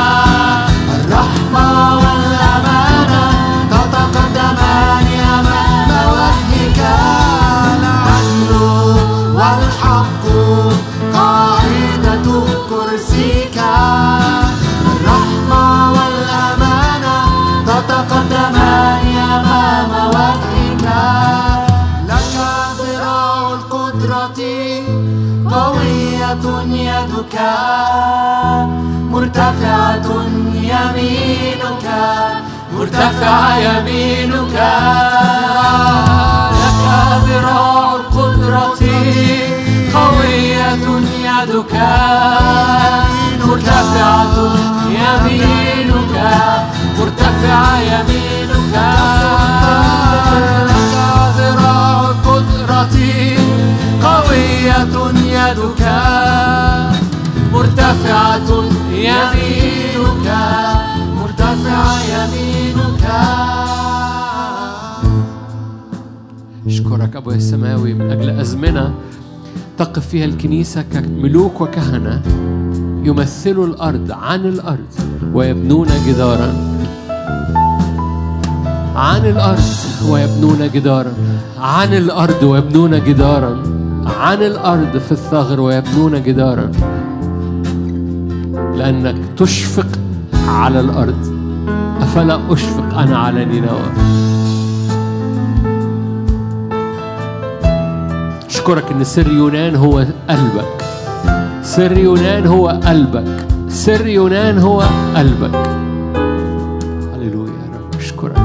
B: الرحمة والأمانة تتقدمان أمام وجهك العدل والحق قاعدة كرسيك الرحمة والأمانة تتقدمان أمام وجهك لك ذراع القدرة قوية يدك مرتفعة يمينك
D: مرتفع يمينك لك ذراع القدرة قوية يدك مرتفعة يمينك مرتفع يمينك
B: لك ذراع القدرة قوية يدك
D: مرتفعة يمينك
B: مرتفع يمينك
A: أشكرك أبويا السماوي من أجل أزمنة تقف فيها الكنيسة كملوك وكهنة يمثلوا الأرض عن الأرض ويبنون جدارا عن الأرض ويبنون جدارا عن الأرض ويبنون جدارا عن الأرض في الثغر ويبنون جدارا لأنك تشفق على الأرض أفلا أشفق أنا على نينوى أشكرك إن سر يونان هو قلبك سر يونان هو قلبك سر يونان هو قلبك هللويا يا رب أشكرك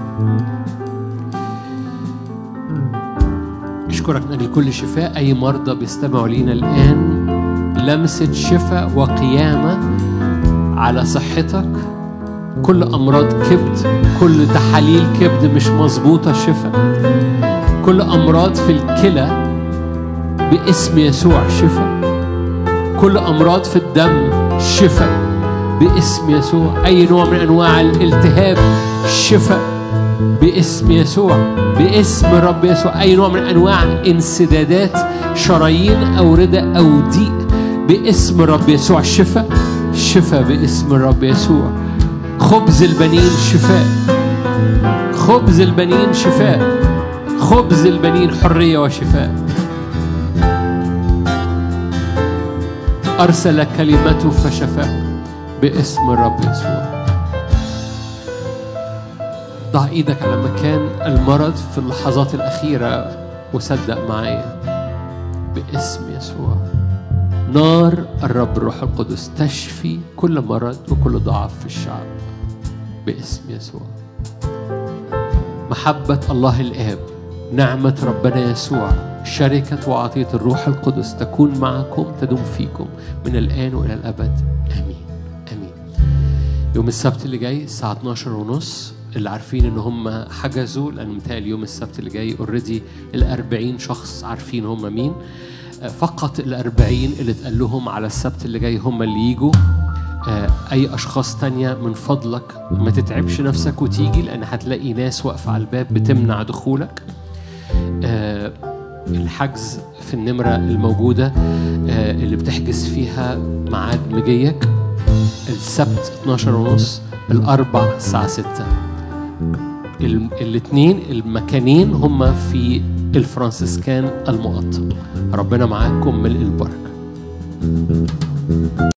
A: أشكرك من أجل كل شفاء أي مرضى بيستمعوا لينا الآن لمسة شفاء وقيامة على صحتك كل أمراض كبد كل تحاليل كبد مش مظبوطة شفاء كل أمراض في الكلى باسم يسوع شفاء كل أمراض في الدم شفاء باسم يسوع أي نوع من أنواع الالتهاب شفاء باسم يسوع باسم الرب يسوع أي نوع من أنواع انسدادات شرايين أوردة أو ضيق باسم الرب يسوع شفاء شفاء باسم الرب يسوع خبز البنين شفاء خبز البنين شفاء خبز البنين حرية وشفاء أرسل كلمته فشفاه باسم الرب يسوع ضع ايدك على مكان المرض في اللحظات الأخيرة وصدق معايا باسم يسوع نار الرب الروح القدس تشفي كل مرض وكل ضعف في الشعب باسم يسوع محبة الله الآب نعمة ربنا يسوع شركة وعطية الروح القدس تكون معكم تدوم فيكم من الآن وإلى الأبد آمين آمين يوم السبت اللي جاي الساعة 12 ونص اللي عارفين ان هم حجزوا لان متهيألي يوم السبت اللي جاي اوريدي ال 40 شخص عارفين هم مين فقط ال 40 اللي اتقال لهم على السبت اللي جاي هم اللي يجوا آه، اي اشخاص تانية من فضلك ما تتعبش نفسك وتيجي لان هتلاقي ناس واقفه على الباب بتمنع دخولك آه، الحجز في النمره الموجوده آه، اللي بتحجز فيها ميعاد مجيك السبت 12 ونص الاربع الساعه 6 الاثنين المكانين هما في الفرانسيسكان المقطم ربنا معاكم ملء البركه